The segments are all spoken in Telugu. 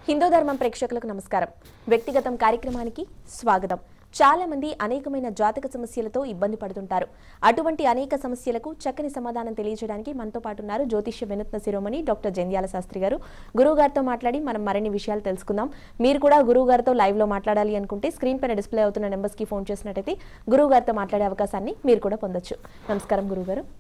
హిందూ ధర్మం ప్రేక్షకులకు నమస్కారం వ్యక్తిగతం కార్యక్రమానికి స్వాగతం చాలా మంది అనేకమైన జాతక సమస్యలతో ఇబ్బంది పడుతుంటారు అటువంటి అనేక సమస్యలకు చక్కని సమాధానం తెలియజేయడానికి మనతో పాటు ఉన్నారు జ్యోతిష్య వినూత్న శిరోమణి డాక్టర్ జంధ్యాల శాస్త్రి గారు గురువు గారితో మాట్లాడి మనం మరిన్ని విషయాలు తెలుసుకుందాం మీరు కూడా గురువు గారితో లైవ్ లో మాట్లాడాలి అనుకుంటే స్క్రీన్ పైన డిస్ప్లే అవుతున్న నెంబర్స్ కి ఫోన్ చేసినట్టయితే గురువు గారితో మాట్లాడే అవకాశాన్ని మీరు కూడా పొందొచ్చు నమస్కారం గురువు గారు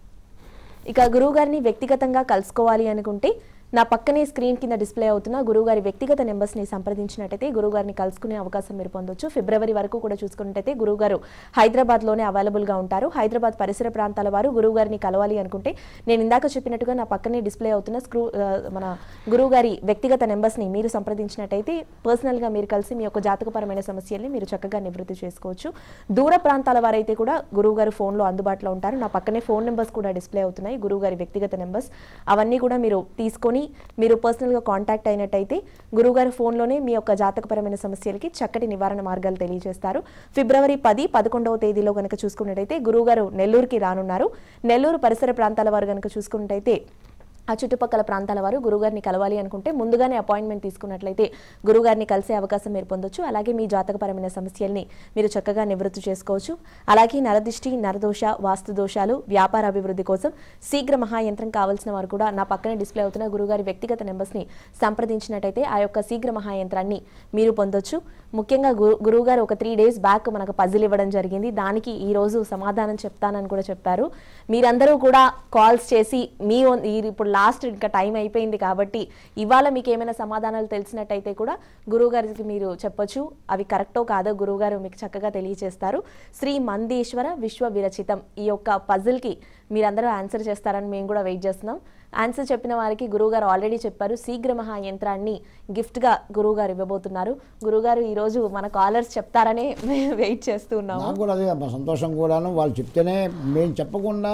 ఇక గురువు గారిని వ్యక్తిగతంగా కలుసుకోవాలి అనుకుంటే నా పక్కనే స్క్రీన్ కింద డిస్ప్లే అవుతున్న గురువుగారి వ్యక్తిగత నెంబర్స్ ని సంప్రదించినట్టయితే గురువుగారిని కలుసుకునే అవకాశం మీరు పొందొచ్చు ఫిబ్రవరి వరకు కూడా చూసుకున్నట్టయితే గురువుగారు హైదరాబాద్ లోనే అవైలబుల్ గా ఉంటారు హైదరాబాద్ పరిసర ప్రాంతాల వారు గురువుగారిని కలవాలి అనుకుంటే నేను ఇందాక చెప్పినట్టుగా నా పక్కనే డిస్ప్లే అవుతున్న స్క్రూ ఆ, మన గురువుగారి వ్యక్తిగత నెంబర్స్ ని మీరు సంప్రదించినట్టయితే పర్సనల్ గా మీరు కలిసి మీ యొక్క జాతకపరమైన సమస్యల్ని మీరు చక్కగా నివృత్తి చేసుకోవచ్చు దూర ప్రాంతాల వారైతే కూడా గురువు గారు ఫోన్లో అందుబాటులో ఉంటారు నా పక్కనే ఫోన్ నెంబర్స్ కూడా డిస్ప్లే అవుతున్నాయి గురువు గారి వ్యక్తిగత నెంబర్స్ అవన్నీ కూడా మీరు తీసుకొని మీరు పర్సనల్గా కాంటాక్ట్ అయినట్టయితే గురువు గారి ఫోన్లోనే మీ యొక్క జాతకపరమైన సమస్యలకి చక్కటి నివారణ మార్గాలు తెలియజేస్తారు ఫిబ్రవరి పది పదకొండవ తేదీలో కనుక చూసుకున్నట్టయితే గురువు గారు నెల్లూరుకి రానున్నారు నెల్లూరు పరిసర ప్రాంతాల వారు కనుక చూసుకున్నట్టయితే ఆ చుట్టుపక్కల ప్రాంతాల వారు గురుగారిని కలవాలి అనుకుంటే ముందుగానే అపాయింట్మెంట్ తీసుకున్నట్లయితే గురుగారిని కలిసే అవకాశం మీరు పొందొచ్చు అలాగే మీ జాతకపరమైన సమస్యల్ని మీరు చక్కగా నివృత్తి చేసుకోవచ్చు అలాగే నరదిష్టి నరదోష వాస్తు దోషాలు వ్యాపార అభివృద్ధి కోసం శీఘ్ర మహాయంత్రం కావాల్సిన వారు కూడా నా పక్కనే డిస్ప్లే అవుతున్న గురుగారి వ్యక్తిగత నెంబర్స్ని సంప్రదించినట్టయితే ఆ యొక్క శీఘ్ర మహాయంత్రాన్ని మీరు పొందొచ్చు ముఖ్యంగా గురు గురువుగారు ఒక త్రీ డేస్ బ్యాక్ మనకు పజిల్ ఇవ్వడం జరిగింది దానికి ఈ రోజు సమాధానం చెప్తానని కూడా చెప్పారు మీరందరూ కూడా కాల్స్ చేసి మీ ఓన్- ఈ ఇప్పుడు లాస్ట్ ఇంకా టైం అయిపోయింది కాబట్టి ఇవాళ మీకు ఏమైనా సమాధానాలు తెలిసినట్టయితే కూడా గురువు గారికి మీరు చెప్పొచ్చు అవి కరెక్టో కాదో గురువు గారు మీకు చక్కగా తెలియజేస్తారు శ్రీ మందేశ్వర విశ్వ విరచితం ఈ యొక్క పజిల్కి మీరందరూ ఆన్సర్ చేస్తారని మేము కూడా వెయిట్ చేస్తున్నాం ఆన్సర్ చెప్పిన వారికి గురువుగారు ఆల్రెడీ చెప్పారు శీఘ్ర మహా యంత్రాన్ని గిఫ్ట్గా గురువుగారు ఇవ్వబోతున్నారు గురువుగారు ఈరోజు మన కాలర్స్ చెప్తారనే మేము వెయిట్ చేస్తూ ఉన్నాము నాకు కూడా అదే అమ్మా సంతోషం కూడాను వాళ్ళు చెప్తేనే మేము చెప్పకుండా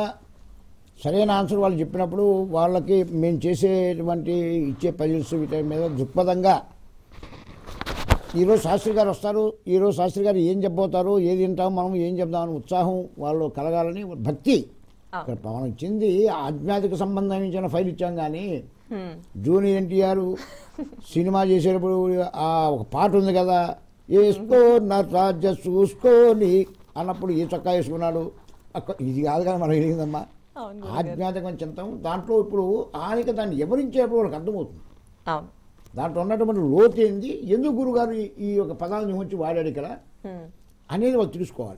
సరైన ఆన్సర్ వాళ్ళు చెప్పినప్పుడు వాళ్ళకి మేము చేసేటువంటి ఇచ్చే పజిల్స్ వీటి మీద దృక్పథంగా ఈరోజు శాస్త్రి గారు వస్తారు ఈరోజు శాస్త్రి గారు ఏం చెప్పబోతారు ఏది వింటాం మనం ఏం చెప్దామని ఉత్సాహం వాళ్ళు కలగాలని భక్తి ఆ. ఇక్కడ మనం ఇచ్చింది ఆధ్యాత్మిక సంబంధించిన ఫైల్ ఇచ్చాం కానీ హ్మ్. జూనియర్ ఎన్టీఆర్ సినిమా చేసేటప్పుడు ఆ ఒక పాట ఉంది కదా వేసుకో నా రాజ్య చూసుకోని అన్నప్పుడు ఏ చొక్కా వేసుకున్నాడు అక్క ఇది కాదు కదా మనం వెళ్ళిందమ్మా అవును గురుగారు. ఆధ్యాత్మిక చింతం దాంట్లో ఇప్పుడు ఆయనకి దాన్ని ఎవరించేటప్పుడు వాళ్ళకి అర్థమవుతుంది అవును దాంట్లో ఉన్నటువంటి లోతు ఏంది ఎందుకు గురుగారు ఈ- ఈ యొక్క పదాలను వచ్చి వాడాడు ఇక్కడ హ్మ్. అనేది వాళ్ళు తెలుసుకోవాలి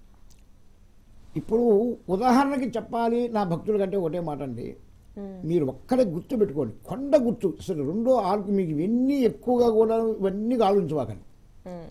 ఇప్పుడు ఉదాహరణకి చెప్పాలి నా భక్తుల కంటే ఒకటే మాట అండి హ్మ్. మీరు ఒక్కడే గుర్తు పెట్టుకోండి కొండ గుర్తు అసలు రెండో ఆరు మీకు ఇవన్నీ ఎక్కువగా కూడా ఇవన్నీ ఆలోచించవాకండి హ్మ్.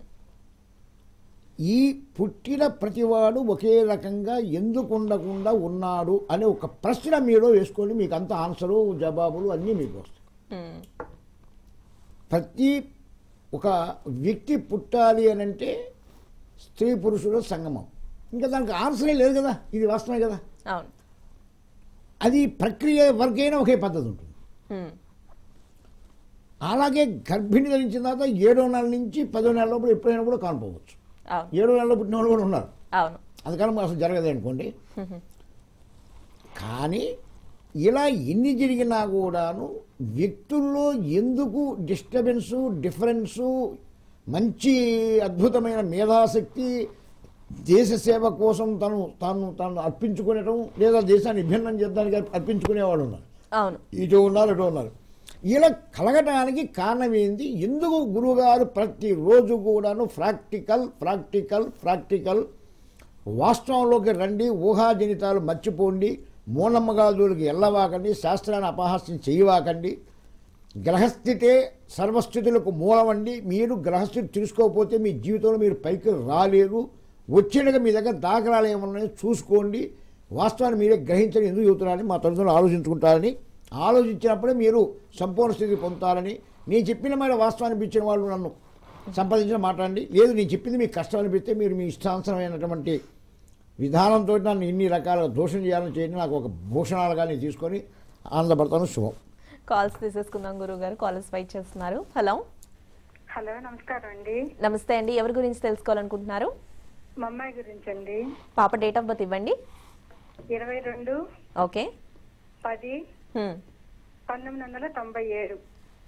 ఈ పుట్టిన ప్రతివాడు ఒకే రకంగా ఎందుకు ఉండకుండా ఉన్నాడు అనే ఒక ప్రశ్న మీలో వేసుకొని మీకు అంత ఆన్సరు జవాబులు అన్నీ మీకు వస్తాయి హ్మ్. ప్రతి ఒక వ్యక్తి పుట్టాలి అని అంటే స్త్రీ పురుషుల సంగమం ఇంకా దానికి ఆన్సరే లేదు కదా ఇది వాస్తవమే కదా అవును అది ప్రక్రియ వరకైనా ఒకే పద్ధతి ఉంటుంది హ్మ్. అలాగే గర్భిణి ధరించిన తర్వాత ఏడో నెల నుంచి పదో నెల లోపల ఎప్పుడైనా కూడా కానిపోవచ్చు అవును ఏడో నెలలో పుట్టిన వాళ్ళు కూడా ఉన్నారు అవును అందుకని అసలు జరగదు అనుకోండి కానీ ఇలా ఎన్ని జరిగినా కూడాను వ్యక్తుల్లో ఎందుకు డిస్టర్బెన్సు డిఫరెన్సు మంచి అద్భుతమైన మేధాశక్తి దేశ సేవ కోసం తను తాను తాను అర్పించుకునేటం లేదా దేశాన్ని విభిన్నం చేద్దానికి అర్పించుకునేవాడు ఉన్నారు అవును ఇటు ఉన్నారు ఇటు ఉన్నారు ఇలా కలగటానికి కారణం ఏంది ఎందుకు గురువుగారు ప్రతిరోజు కూడాను ప్రాక్టికల్ ప్రాక్టికల్ ప్రాక్టికల్ వాస్తవంలోకి రండి ఊహాజనితాలు మర్చిపోండి మూలమ్మగాదులకి ఎల్లవాకండి శాస్త్రాన్ని అపహాస్యం చేయవాకండి గ్రహస్థితే సర్వస్థితులకు మూలమండి మీరు గ్రహస్థితి తెలుసుకోకపోతే మీ జీవితంలో మీరు పైకి రాలేరు వచ్చినగా మీ దగ్గర దాఖలాలు ఏమన్నాయో చూసుకోండి వాస్తవాన్ని మీరే గ్రహించని ఎందుకు చెబుతున్నారని మా తల్లిదండ్రులు ఆలోచించుకుంటారని ఆలోచించినప్పుడే మీరు సంపూర్ణ స్థితి పొందుతారని నేను చెప్పిన మాట వాస్తవాన్ని ఇచ్చిన వాళ్ళు నన్ను సంపాదించిన మాట్లాడండి లేదు నేను చెప్పింది మీకు కష్టం అనిపిస్తే మీరు మీ ఇష్టానుసరమైనటువంటి విధానంతో నన్ను ఇన్ని రకాల దోషం చేయాలని చేయండి నాకు ఒక భూషణాలుగా నేను తీసుకొని ఆనందపడతాను శుభం కాల్స్ తీసేసుకుందాం గురువు గారు కాలర్స్ వెయిట్ చేస్తున్నారు హలో హలో నమస్కారం అండి నమస్తే అండి ఎవరి గురించి తెలుసుకోవాలనుకుంటున్నారు మా అమ్మాయి గురించి అండి పాప డేట్ ఆఫ్ బర్త్ ఇవ్వండి ఇరవై రెండు ఓకే పది హ్మ్. పంతొమ్మిది వందల తొంభై ఏడు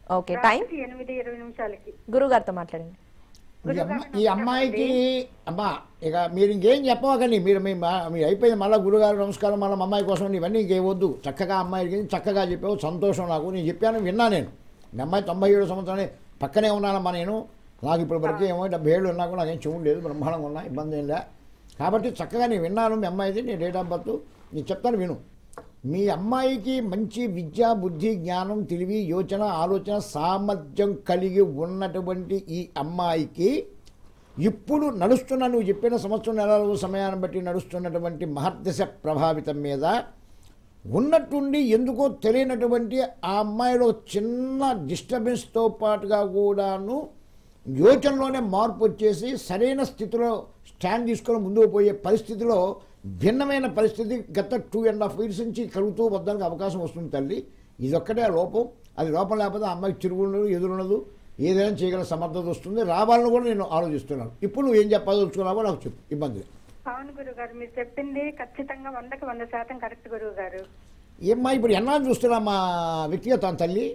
ఓకే టైం రాత్రి ఎనిమిది ఇరవై నిమిషాలకి గురుగారితో మాట్లాడండి ఈ అమ్మ ఈ అమ్మాయికి అమ్మా ఇక మీరు ఇంకేం చెప్పవకండి మీరు మీ మా- మీరు అయిపోయింది మళ్ళీ గురుగారు నమస్కారం మళ్ళీ మా అమ్మాయి కోసం ఇవన్నీ ఇంకేవద్దు చక్కగా అమ్మాయికి చక్కగా చెప్పావు సంతోషం నాకు నేను చెప్పాను విన్నా నేను మీ అమ్మాయి తొంభై ఏడు సంవత్సరాలు పక్కనే ఉన్నానమ్మా నేను నాకు ఇప్పుడు వరకు ఏమో డెబ్బై ఏళ్ళు ఉన్నా కూడా నాకేం చెవులు లేదు బ్రహ్మాండంగా ఉన్నా ఇబ్బంది ఏం లే కాబట్టి చక్కగా నేను విన్నాను మీ అమ్మాయిది నేను డేట్ ఆఫ్ బర్త్ నేను చెప్తాను విను మీ అమ్మాయికి మంచి విద్య బుద్ధి జ్ఞానం తెలివి యోచన ఆలోచన సామర్థ్యం కలిగి ఉన్నటువంటి ఈ అమ్మాయికి ఇప్పుడు నడుస్తున్న నువ్వు చెప్పిన సంవత్సరం నెలల సమయాన్ని బట్టి నడుస్తున్నటువంటి మహర్దశ ప్రభావితం మీద ఉన్నట్టుండి ఎందుకో తెలియనటువంటి ఆ అమ్మాయిలో చిన్న డిస్టర్బెన్స్తో పాటుగా కూడాను యోచనలోనే మార్పు వచ్చేసి సరైన స్థితిలో స్టాండ్ తీసుకొని ముందుకు పోయే పరిస్థితిలో భిన్నమైన పరిస్థితి గత టూ అండ్ హాఫ్ ఇయర్స్ నుంచి కలుగుతూ వద్దడానికి అవకాశం వస్తుంది తల్లి ఇదొక్కటే ఆ లోపం అది లోపం లేకపోతే ఆ అమ్మాయికి తిరుగుండదు ఎదురుండదు ఏదైనా చేయగల సమర్థత వస్తుంది రావాలని కూడా నేను ఆలోచిస్తున్నాను ఇప్పుడు నువ్వు ఏం చెప్పాల్సుకున్నావో నాకు చెప్పు ఇబ్బంది లేదు. అవును గురువు గారు మీరు చెప్పింది ఖచ్చితంగా వందకి వంద శాతం కరెక్ట్ గురువు గారు ఏమ్మా ఇప్పుడు ఎన్నాళ్ళు చూస్తున్నా మా వ్యక్తిగత తల్లి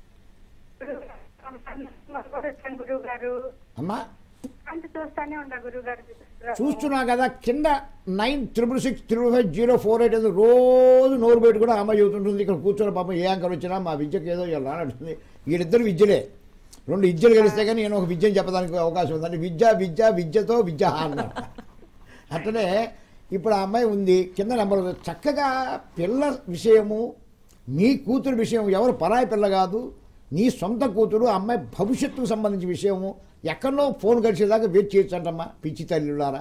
గురువు గారు అమ్మా అంటే చూస్తానే ఉండా గురువు గారు చూస్తున్నా కదా కింద nine triple six triple five zero four eight అని రోజు నోరు పెట్టి కూడా అమ్మాయి చెబుతుంటుంది ఇక్కడ కూర్చొని పాపం ఏ అంకర్ వచ్చినా మా విద్యకి ఏదో ఇలా రానట్టుంది వీళ్ళిద్దరు విద్యలే రెండు విద్యలు కలిస్తే కానీ నేను ఒక విద్యను చెప్పడానికి అవకాశం ఉందండి విద్య విద్య విద్యతో విద్య అన్నమాట అట్లనే ఇప్పుడు ఆ అమ్మాయి ఉంది కింద నెంబర్ ఉంది. చక్కగా పిల్ల విషయము నీ కూతురు విషయం ఎవరు పరాయి పిల్ల కాదు నీ సొంత కూతురు ఆ అమ్మాయి భవిష్యత్తుకు సంబంధించిన విషయము ఎక్కడో ఫోన్ కలిసేదాకా వెయిట్ చేయొచ్చంటమ్మా పిచ్చి తల్లిలారా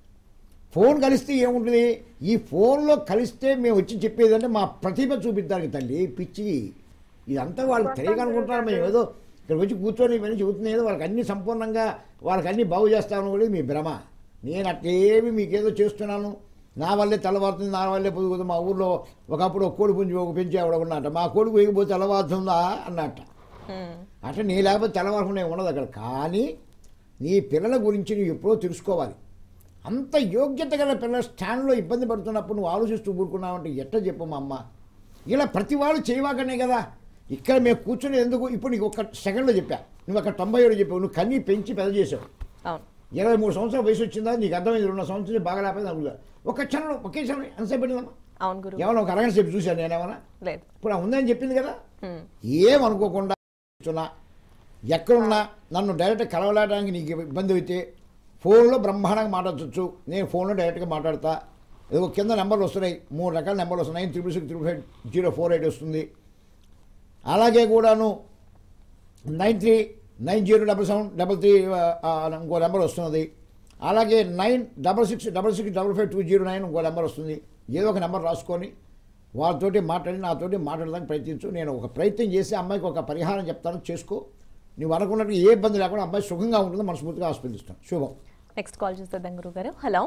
ఫోన్ కలిస్తే ఏముంటుంది ఈ ఫోన్లో కలిస్తే మేము వచ్చి చెప్పేదంటే మా ప్రతిభ చూపిద్దానికి తల్లి పిచ్చి ఇదంతా వాళ్ళకి తెలియకనుకుంటున్నారు మేము ఏదో ఇక్కడ వచ్చి కూర్చొని ఇవన్నీ చెబుతున్నాయి ఏదో వాళ్ళకి అన్ని సంపూర్ణంగా వాళ్ళకి అన్ని బాగు చేస్తామని కూడా మీ భ్రమ నేను అట్లేమి మీకేదో చేస్తున్నాను నా వల్లే తెల్లవారుతుంది నా వల్లే పొదుగుతుంది మా ఊర్లో ఒకప్పుడు ఒక కోడి పుంజి ఒక పెంచి ఆవిడ ఉన్నట్ట మా కొడుకు వేగిపోతే తెల్లవారుతుందా అన్నట్ట హ్మ్. అట్లా నీ లేకపోతే తెల్లవారకుండా ఉండదు అక్కడ కానీ నీ పిల్లల గురించి నువ్వు ఎప్పుడో తెలుసుకోవాలి అంత యోగ్యత గల పిల్లల స్టాండ్లో ఇబ్బంది పడుతున్నప్పుడు నువ్వు ఆలోచిస్తూ ఊరుకున్నావంటే ఎట్ట చెప్పు మా అమ్మ ఇలా ప్రతి వాళ్ళు చేయవాకనే కదా ఇక్కడ మేము కూర్చొని ఎందుకు ఇప్పుడు నీకు ఒక సెకండ్లో చెప్పా నువ్వు అక్కడ తొంభై ఏడు చెప్పావు నువ్వు కన్నీ పెంచి పెద్ద చేసావు అవును ఇరవై మూడు సంవత్సరాల వయసు వచ్చిందా నీకు అర్థమైంది రెండు సంవత్సరాలు బాగా లేకపోతే అనుకుంటా ఒక క్షణంలో ఒకే క్షణం ఎంతసేపు పట్టిందమ్మా అవును గురువు ఏమన్నా ఒక అరగంట సేపు చూశాను నేనేమన్నా లేదు ఇప్పుడు ఆ ఉందని చెప్పింది కదా హ్మ్. ఏమనుకోకుండా చూస్తున్నా ఎక్కడున్నా నన్ను డైరెక్ట్ కలవలేడానికి నీకు ఇబ్బంది అయితే ఫోన్లో బ్రహ్మాండంగా మాట్లాడచ్చు నేను ఫోన్లో డైరెక్ట్గా మాట్లాడతా ఏదో కింద నెంబర్లు వస్తున్నాయి మూడు రకాల నెంబర్లు వస్తున్నాయి triple six triple five zero four eight వస్తుంది అలాగే కూడాను nine three nine zero double seven double three ఇంకో నెంబర్ వస్తున్నది అలాగే nine double six double six double five two zero nine ఇంకో నెంబర్ వస్తుంది ఏదో ఒక నెంబర్ రాసుకొని వాళ్ళతోటి మాట్లాడి నాతోటి మాట్లాడడానికి ప్రయత్నించు నేను ఒక ప్రయత్నం చేసి అమ్మాయికి ఒక పరిహారం చెప్తాను చేసుకో నువ్వు అనుకున్నట్టు ఏ ఇబ్బంది లేకుండా అమ్మాయి సుఖంగా ఉంటుందో మనస్ఫూర్తిగా ఆస్వాదిస్తాను శుభం నెక్స్ట్ కాల్ చూసేద్దాం గురువు గారు హలో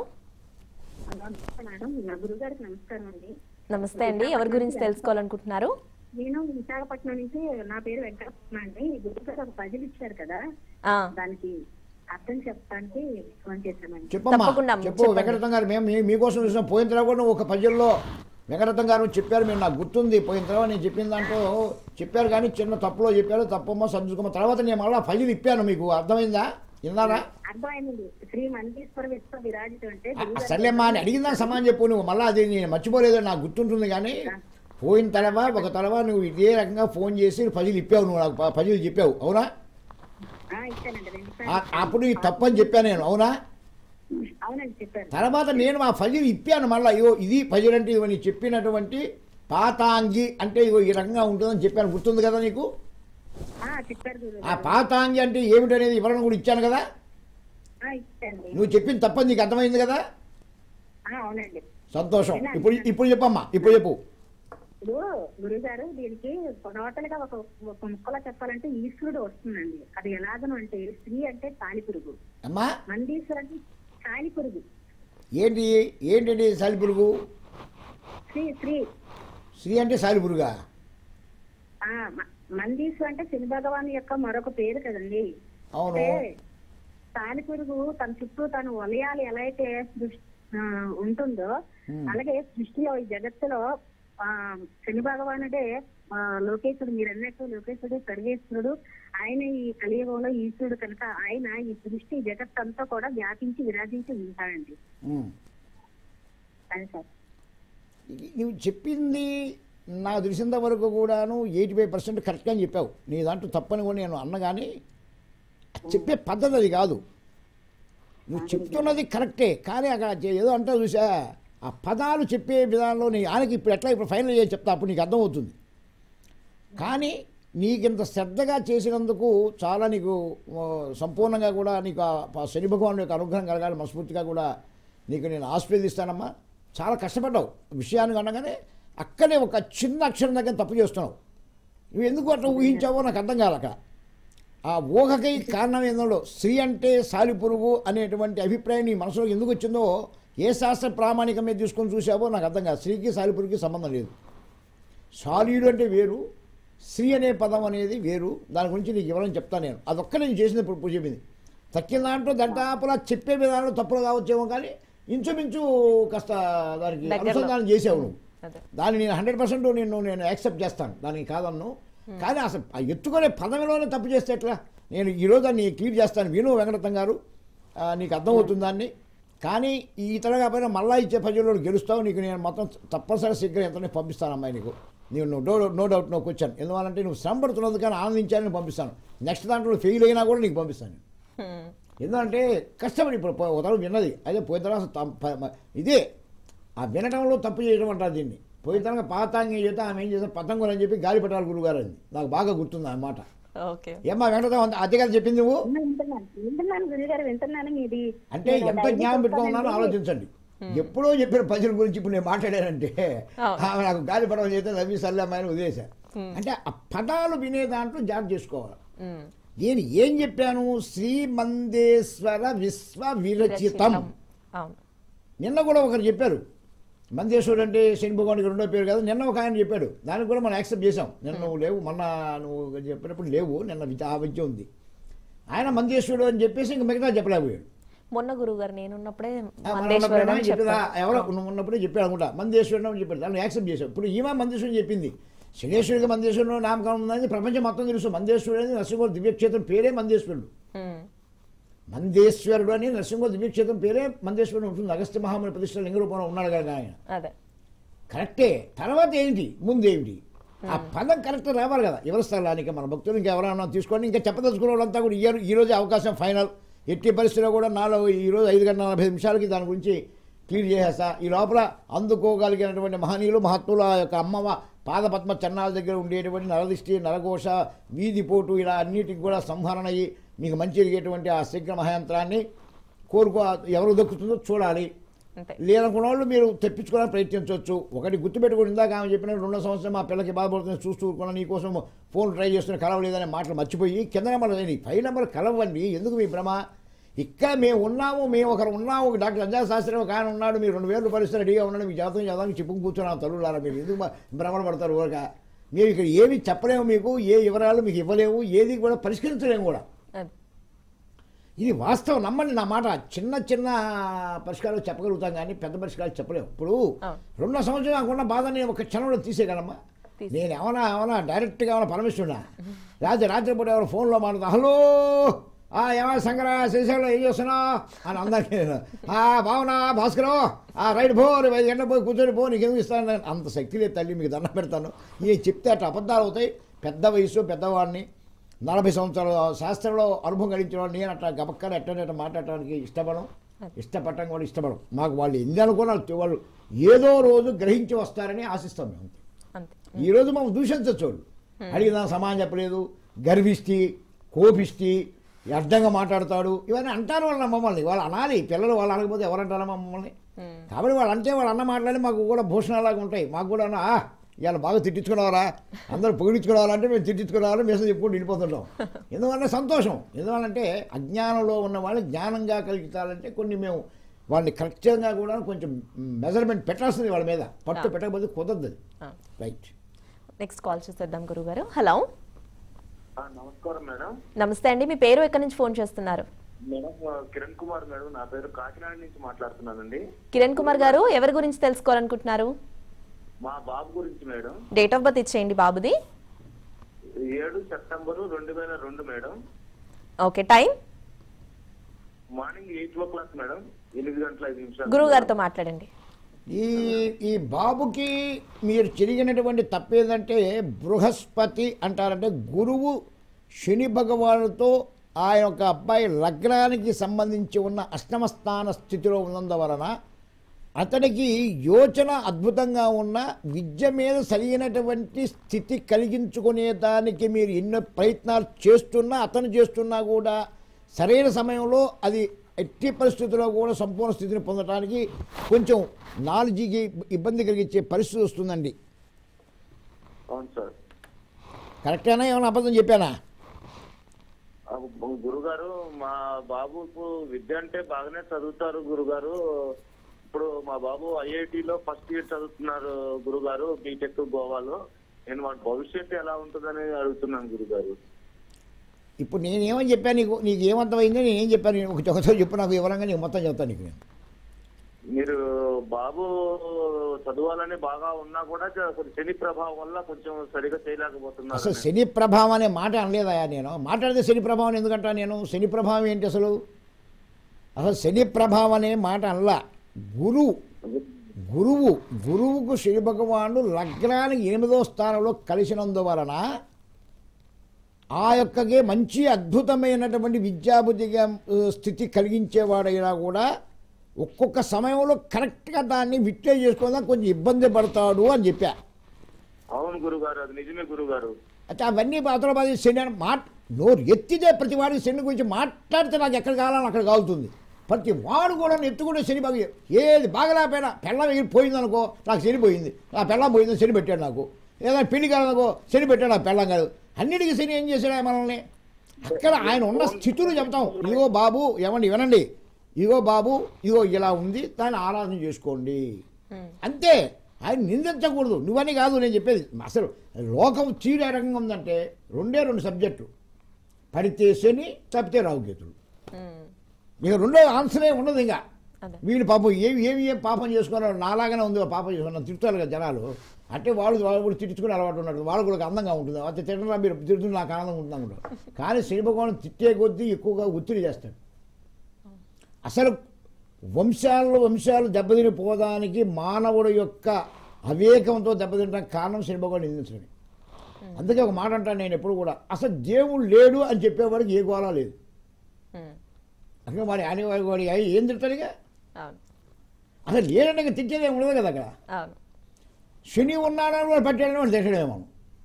నమస్తే మేడం నా గురుగారికి నమస్కారం అండి నమస్తే అండి ఎవరి గురించి తెలుసుకోవాలనుకుంటున్నారు నేను విశాఖపట్నం నుంచి నా పేరు వెంకటరత్న అండి గురుగారు ఒక పజిల్ ఇచ్చారు కదా ఆ, దానికి అర్థం చెప్పడానికి ఫోన్ చేశామండి చెప్పమ్మా తప్పకుండా అమ్మ, చెప్పు చెప్పండి. వెంకటరత్నం గారు మేము మీ- మీకోసం చూసిన పోయిన తర్వాత కూడా ఒక పద్యంలో వెంకటరత్నం గారు చెప్పారు మీరు నాకు గుర్తుంది పోయిన తర్వాత నేను చెప్పిన దాంట్లో చెప్పారు కానీ చిన్న తప్పులో చెప్పారు తప్పమ్మో సర్దుకోమో తర్వాత నేను మళ్ళీ పద్యం ఇప్పాను మీకు అర్థమైందా విన్నారా అర్థమైంది శ్రీ మందీశ్వర విశ్వ విరాజితం అంటే ఆ, గురుగారు సర్లేమ్మా అని అడిగిన దానికి సమానం చెప్పు నువ్వు మళ్ళీ అది నేను మర్చిపోలేదు నాకు గుర్తుంటుంది కానీ పోయిన తర్వాత ఒక తర్వాత నువ్వు ఇదే రకంగా ఫోన్ చేసి పజిల్ ఇప్పావు నువ్వు నాకు ప- పజిల్ చెప్పావు అవునా ఆ, ఇచ్చానండి రెండు ఆ- సార్లు అప్పుడు ఈ తప్పని చెప్పాను నేను అవునా అవునండి చెప్పారు తర్వాత నేను ఆ ఫజిల్ ఇప్పాను మళ్ళీ అయ్యో ఇది ఫజిల్ అంటే ఇవన్నీ చెప్పినటువంటి పాతాంగి అంటే ఇగో ఈ రకంగా ఉంటుందని చెప్పాను గుర్తుంది కదా నీకు ఆ, చెప్పారు ఆ గురుగారు పాతాంగి అంటే ఏమిటనేది వివరణ కూడా ఇచ్చాను కదా ఆ, ఇచ్చాండి నువ్వు చెప్పిన తప్పని నీకు అర్థమైంది కదా ఆ, అవునండి సంతోషం ఇప్పుడు ఇప్పుడు చెప్పమ్మా ఇప్పుడు చెప్పు ఇప్పుడు గురుగారు దీనికి టోటల్ గా ఒక ఒక ముక్కలో చెప్పాలంటే ఈశ్వరుడు వస్తుందండి అది ఎలాగను అంటే స్త్రీ అంటే తాలి పురుగు అమ్మా మందీశ్వరు అంటే తాలి పురుగు ఏంటి ఏంటండి సాలిపురుగు శ్రీ శ్రీ శ్రీ అంటే సాలిపురుగా ఆ మ- మందీశ్వరు అంటే శని భగవాన్ యొక్క మరొక పేరు కదండి అవును అంటే తాలి పురుగు తన చుట్టూ తను వలయాలు ఎలా అయితే దృష్- ఆ, ఉంటుందో Hmm. అలాగే సృష్టిలో ఈ జగత్తులో ఆ శని భగవానుడే ఆ, లోకేశుడు మీరు అన్నట్టు లోకేశుడు సర్వేశ్వరుడు ఆయన ఈ కలియుగంలో ఈశ్వరుడు కనుక ఆయన ఈ సృష్టి జగత్ అంతా కూడా వ్యాపించి విరాజించి ఉంటాడండి ఉమ్. అది సార్ నువ్వు చెప్పింది నాకు తెలిసినంత వరకు కూడాను ఎయిటీ ఫైవ్ పర్సెంట్ కరెక్ట్గా చెప్పావు నీ దాంట్లో తప్పని కూడా నేను అన్న కానీ చెప్పే పద్ధతి అది కాదు నువ్వు చెప్తున్నది కరెక్టే కానీ అక్కడ చే- ఏదో అంటావు చూసా ఆ పదాలు చెప్పే విధానంలో నీ ఆయనకి ఇప్పుడు ఎట్లా ఇప్పుడు ఫైనల్ చేసి చెప్తా అప్పుడు నీకు అర్థమవుతుంది కానీ నీకింత శ్రద్ధగా చేసినందుకు చాలా నీకు ఆ, సంపూర్ణంగా కూడా నీకు ఆ- ఆ శని భగవాను యొక్క అనుగ్రహం కలగాలి మనస్ఫూర్తిగా కూడా నీకు నేను ఆస్వాదిస్తానమ్మా చాలా కష్టపడ్డావు విషయాన్ని అనగానే అక్కడే ఒక చిన్న అక్షరం దగ్గర తప్పు చేస్తున్నావు నువ్వు ఎందుకు అట్లా ఊహించావో నాకు అర్థం కాదు అక్కడ ఆ ఊహకై కారణం ఏందో స్త్రీ అంటే సాలిపురుగు అనేటువంటి అభిప్రాయం నీ మనసులో ఎందుకు వచ్చిందో ఏ శాస్త్ర ప్రామాణికం మీద తీసుకొని చూసావో నాకు అర్థం కాదు స్త్రీకి సాలిపురుగుకి సంబంధం లేదు సాలీడు అంటే వేరు స్త్రీ అనే పదం అనేది వేరు దాని గురించి నీకు వివరం చెప్తాను నేను అదొక్క నేను చేసిన ఇప్పుడు పూజ చెప్పింది తక్కిన దాంట్లో దంటాపులా చెప్పే విధానంలో తప్పులు కావచ్చేమో కానీ ఇంచుమించు కాస్త దానికి దగ్గరలో. అనుసంధానం చేసావు నువ్వు అదే దాన్ని నేను హండ్రెడ్ పర్సెంట్ నిన్ను నేను యాక్సెప్ట్ చేస్తాను దానికి కాదన్ను కానీ అసలు ఆ ఎత్తుకునే పదవిలోనే తప్పు చేస్తే ఎట్లా నేను ఈరోజు దాన్ని క్లియర్ చేస్తాను విను వెంకటం గారు ఆ, నీకు అర్థమవుతుంది దాన్ని కానీ ఈ ఇతర కాకపోయినా మళ్ళా ఇచ్చే ప్రజల్లో గెలుస్తావు నీకు నేను మొత్తం తప్పనిసరి శీఘ్రం ఎంతనే పంపిస్తాను అమ్మాయి నీకు నేను no no doubt no question ఎందువల్లంటే నువ్వు శ్రమ పడుతున్నది కానీ ఆనందించాలని పంపిస్తాను నెక్స్ట్ దాంట్లో ఫెయిల్ అయినా కూడా నీకు పంపిస్తాను హ్మ్. ఎందుకంటే కష్టపడి ఇప్పుడు పో- ఒక తరం విన్నది అదే పోయిన తర్వాత తం- ప- మ- ఇదే ఆ వినటంలో తప్పు చేయడం అంటారు దీన్ని పోయిన తర్వాత పాతాంగం చేస్తే ఆమె ఏం చేస్తే పతంగులు అని చెప్పి గాలి పెట్టాలి గురుగారు అది నాకు బాగా గుర్తుంది ఆ మాట ఓకే ఏమ్మా వెంకటరావు అదే కదా చెప్పింది నువ్వు వింటున్నాను వింటున్నాను గురుగారు వింటున్నాను మీది అంటే నేను ఎంత డైలీ జ్ఞానం పెట్టుకున్నానో చూస్తానండి. ఆలోచించండి ఎప్పుడో చెప్పిన ప్రజల గురించి ఇప్పుడు నేను మాట్లాడానంటే అవును. ఆమె నాకు గాలి పడవ చేస్తే నవ్వి సల్లమ్మాయని వదిలేశా అంటే ఆ పదాలు వినే దాంట్లో జాబ్ చేసుకోవాలి హ్మ్. నేను ఏం చెప్పాను శ్రీమందేశ్వర విశ్వ విరచితం అవును నిన్న కూడా ఒకరు చెప్పారు మందేశ్వరుడు అంటే శని భగవానికి రెండో పేరు కదా నిన్న ఒక ఆయన చెప్పాడు దానికి కూడా మనం యాక్సెప్ట్ చేసాం నిన్న నువ్వు లేవు మొన్న నువ్వు చెప్పినప్పుడు లేవు నిన్న విద్య ఆ విద్య ఉంది ఆయన మందేశ్వరుడు అని చెప్పేసి ఇంక మిగతా చెప్పలేకపోయాడు మొన్న గురువు గారు నేనున్నప్పుడే ఆ, మనం మందేశ్వరుడు ఉన్నప్పుడేమో అని చెప్పిందా చెప్పారు. ఎవరో నువ్వు ఉన్నప్పుడే చెప్పాడు అనుకుంటా మందేశ్వరుడు అని చెప్పాడు దాన్ని యాక్సెప్ట్ చేశాం ఇప్పుడు ఈమె మందేశ్వరుడు చెప్పింది శనేశ్వరుడికి మందేశ్వరుడు నామకరణం ఉందని ప్రపంచం మొత్తం తెలుసు మందేశ్వరుడు అనేది నరసింహ దివ్యక్షేత్రం పేరే మందేశ్వరుడు హ్మ్. మందేశ్వరుడు అని నరసింహ దివ్యక్షేత్రం పేరే మందేశ్వరుడు ఉంటుంది అగస్త్య మహాముని ప్రతిష్ట లింగ రూపంలో ఉన్నాడు కదా ఆయన అదే కరెక్టే తర్వాత ఏంటి ముందేమిటి ఆ పదం కరెక్ట్ రావాలి కదా ఎవరి స్థలానికి మన భక్తులు ఇంకా ఎవరైనా తీసుకోండి ఇంకా చెప్పదలుచుకున్న వాళ్ళంతా కూడా ఈ ఈ రోజే అవకాశం ఫైనల్ ఎట్టి పరిస్థితిలో కూడా నాలో ఈ రోజు ఐదు గంటల నలభై నిమిషాలకి దాని గురించి క్లియర్ చేసేస్తా ఈ లోపల అందుకోగలిగినటువంటి మహనీయులు మహత్తుల యొక్క అమ్మవ పాదపద్మ చన్నాల దగ్గర ఉండేటువంటి నరదిష్టి నరఘోష వీధిపోటు ఇలా అన్నిటికి కూడా సంహరణ అయ్యి మీకు మంచి ఎరిగేటువంటి ఆ శీఘ్ర మహాయంత్రాన్ని కోరుకో ఎవరు దక్కుతుందో చూడాలి అంతే లేదనుకున్న వాళ్ళు మీరు తెప్పించుకోవడానికి ప్రయత్నించవచ్చు ఒకటి గుర్తుపెట్టుకుని ఇందాక ఆమె చెప్పిన రెండో సంవత్సరం మా పిల్లకి బాధపడుతుంది చూస్తూ ఊరుకున్నా నీకోసం ఫోన్ ట్రై చేస్తున్న కలవలేదనే మాటలు మర్చిపోయి కింద నెంబర్ లేని పై నెంబర్ కలవండి ఎందుకు మీ భ్రమ ఇక్కడ మేము ఉన్నాము మేము ఒకరు ఉన్నాము డాక్టర్ అంజా శాస్త్రి ఒక ఆయన ఉన్నాడు మీరు రెండు వేలు రూపాయలు ఇస్తే రెడీగా ఉన్నాడు మీ జాతకం చదవడానికి చెప్పుకు కూర్చున్నాం తల్లులారా మీరు ఎందుకు మ- భ్రమణ పడతారు ఊరక మీరు ఇక్కడ ఏమి చెప్పలేము మీకు ఏ వివరాలు మీకు ఇవ్వలేము ఏది కూడా పరిష్కరించలేము కూడా అదే ఇది వాస్తవం నమ్మండి నా మాట చిన్న చిన్న పరిష్కారాలు చెప్పగలుగుతాం కానీ పెద్ద పరిష్కారాలు చెప్పలేము ఇప్పుడు అవును. రెండో సంవత్సరం నాకున్న బాధ నేను ఒక క్షణంలో తీసేయగలమ్మా తీసే- నేను ఏమన్నా ఏమన్నా డైరెక్ట్గా ఏమన్నా పరమిస్తున్నా రాత్రి రాత్రిపూట ఎవరు ఫోన్లో మాట్లాడుతా హలో ఆ ఏమన్నా శంకర శ్రీశైలం ఏం చేస్తున్నా అని అందరికీ నేను, ఆ బావునా భాస్కరం ఆ రైట్ పో రేపు ఐదు గంటలకు పోయి కూర్చొని పో నీకు ఎందుకు ఇస్తాను నేను. అంత శక్తి లేదు తల్లి మీకు దండం పెడతాను ఇది చెప్తే అట్లా అబద్ధాలు అవుతాయి పెద్ద వయసు పెద్దవాడిని నలభై సంవత్సరాల శాస్త్రంలో అనుభవం గడించిన వాడు నేను అట్లా గబక్కన ఎట్టనట్టు మాట్లాడటానికి ఇష్టపడం ఇష్టపడటం కూడా ఇష్టపడం మాకు వాళ్ళు ఎన్ని అనుకున్నా వాళ్ళు ఏదో రోజు గ్రహించి వస్తారని ఆశిస్తాం మేము అంతే అంతే ఈ రోజు మనం దూషించచ్చు వాళ్ళు అడిగిన సమానం చెప్పలేదు గర్విష్టి కోపిష్టి అడ్డంగా మాట్లాడతాడు ఇవన్నీ అంటారు వాళ్ళ మమ్మల్ని వాళ్ళు అనాలి పిల్లలు వాళ్ళు అనకపోతే ఎవరు అంటారా మమ్మల్ని హ్మ్. కాబట్టి వాళ్ళు అంటే వాళ్ళు అన్న మాట్లాడి మాకు కూడా భూషణాలాగా ఉంటాయి మాకు కూడా అన్న, "ఆ, ఇవాళ బాగా తిట్టించుకున్నావరా అందరూ పొగిడించుకోవాలంటే మేము తిట్టించుకోవాలి మెసేజ్ చెప్పుకుంటూ వెళ్ళిపోతుంటాం ఎందువల్ల సంతోషం ఎందువల్లంటే అజ్ఞానంలో ఉన్న వాళ్ళు జ్ఞానంగా కలిగించాలంటే కొన్ని మేము వాళ్ళని కరెక్ట్గా కూడా కొంచెం మెజర్మెంట్ పెట్టాల్సింది వాళ్ళ మీద పట్టు ఆ. పెట్టకపోతే కుదరదు అది. ఆ. రైట్ నెక్స్ట్ కాల్ చేసేద్దాం గురుగారు హలో ఆ, నమస్కారం మేడం నమస్తే అండి మీ పేరు ఎక్కడి నుంచి ఫోన్ చేస్తున్నారు మేడం ఆ, కిరణ్ కుమార్ మేడం నా పేరు కాకినాడ నుంచి మాట్లాడుతున్నానండి కిరణ్ కుమార్ గారు ఎవరి గురించి తెలుసుకోవాలనుకుంటున్నారు మా బాబు గురించి మేడం డేట్ ఆఫ్ బర్త్ ఇచ్చేయండి బాబుది ఏడు సెప్టెంబరు రెండు వేల రెండు madam okay time morning eight o'clock madam ఎనిమిది గంటల ఐదు నిమిషాలు గురువు గారితో మాట్లాడండి ఈ ఈ బాబుకి మీరు చెరిగినటువంటి తప్పేందంటే బృహస్పతి అంటారంటే గురువు శని భగవానుతో ఆ యొక్క అబ్బాయి లగ్నానికి సంబంధించి ఉన్న అష్టమ స్థాన స్థితిలో ఉన్నందువలన అతనికి యోచన అద్భుతంగా ఉన్న విద్య మీద సరైనటువంటి స్థితి కలిగించుకునే దానికి మీరు ఎన్నో ప్రయత్నాలు చేస్తున్నా అతను చేస్తున్నా కూడా సరైన సమయంలో అది ఎట్టి పరిస్థితుల్లో కూడా సంపూర్ణ స్థితిని పొందడానికి కొంచెం నాలెడ్జికి ఇబ్బంది కలిగించే పరిస్థితి వస్తుందండి అవును సార్ కరెక్టేనా ఏమైనా అబద్ధం చెప్పానా ఆ, గురుగారు మా బాబుకు విద్య అంటే బాగానే చదువుతారు గురుగారు ఇప్పుడు మా బాబు ఐఐటిలో ఫస్ట్ ఇయర్ చదువుతున్నారు గురుగారు బీటెక్ గోవాలో నేను వాడి భవిష్యత్తు ఎలా ఉంటుందని అడుగుతున్నాను గురుగారు ఇప్పుడు నేనేమని చెప్పాను నీకు నీకు ఏమర్థమైందో నేనేం చెప్పాను నేను ఒక ఒకసారి చెప్పు నాకు వివరంగా నీకు మొత్తం చెప్తాను నీకు నేను మీరు బాబు చదవాలని బాగా ఉన్నా కూడా జ- కొంచెం శని ప్రభావం వల్ల కొంచెం సరిగా చేయలేకపోతున్నారు అసలు శని ప్రభావం అనే మాట అనలేదయా నేను మాట్లాడితే శని ప్రభావం ఎందుకంటా నేను శని ప్రభావం ఏంటి అసలు అసలు శని ప్రభావం అనే మాట అనలా గురువు గురువు గురువుకు శని భగవానుడు లగ్నానికి ఎనిమిదో స్థానంలో కలిసినందువలన ఆ యొక్కకి మంచి అద్భుతమైనటువంటి విద్యాబుద్ధిగా ఆ, స్థితి కలిగించేవాడైనా కూడా ఒక్కొక్క సమయంలో కరెక్ట్గా దాన్ని విట్టే చేసుకోవడానికి కొంచెం ఇబ్బంది పడతాడు అని చెప్పా అవును గురుగారు అది నిజమే గురుగారు అయితే అవన్నీ బాత్రూబాద్ శని అని మాట నోరు ఎత్తితే ప్రతి వాడికి శని గురించి మాట్లాడితే నాకు ఎక్కడ కావాలని అక్కడ కాలుతుంది ప్రతి వాడు కూడా ఎత్తుకుంటే శని బాగా ఏది బాగలేకపోయినా పెళ్ళం పోయిందనుకో నాకు శని పోయింది నా పెళ్ళం పోయింది శని పెట్టాడు నాకు ఏదైనా పెళ్లి కాదనుకో శని పెట్టాడు నాకు పెళ్ళం కాదు అన్నిటికీ శని ఏం చేశాడు మనల్ని అక్కడ ఆయన ఉన్న స్థితులు చెప్తాం ఇగో బాబు ఏమండి వినండి ఇగో బాబు ఇగో ఇలా ఉంది దాన్ని ఆరాధన చేసుకోండి అంతే ఆయన నిందించకూడదు నువ్వని కాదు నేను చెప్పేది అసలు లోకం చీడ ఏ రకంగా ఉందంటే రెండే రెండు సబ్జెక్టు పడితే శని తప్పితే రావుకేతులు ఉమ్, ఇక రెండో ఆన్సరే ఉండదు ఇంకా అదే వీళ్ళు పాపం ఏమి ఏమి ఏం పాపం చేసుకున్నారు నాలాగానే ఉంది పాపం చేసుకున్నారు తిడతారు కదా జనాలు అంటే వాళ్ళు వాళ్ళు కూడా తిట్టుకుని అలవాటు ఉన్నారు వాళ్ళు కూడా అందంగా ఉంటుంది అయితే తిట్టరా మీరు తిడుతున్న నాకు ఆనందంగా ఉంటుంది అనుకుంటారు కానీ శని భగవాన్ తిట్టే కొద్దీ ఎక్కువగా ఒత్తిడి చేస్తాడు అసలు వంశాల్లో వంశాలు దెబ్బతినిపోవడానికి మానవుడు యొక్క అవివేకంతో దెబ్బతినడానికి కారణం శని భగవాన్ నిందించడమే అందుకే ఒక మాట అంటాను నేను ఎప్పుడు కూడా అసలు దేవుడు లేడు అని చెప్పేవాడికి ఏ గోళ లేదు ఉమ్, అక్కడ వాడి ఆయన వాడి వాడి ఏం తిడతాడుగా అవును అసలు లేదంటే ఇంకా తిట్టేదే ఉండదు కదా అక్కడ అవును శని ఉన్నాడని వాడు పెట్టాడని వాడు తిట్టడేమో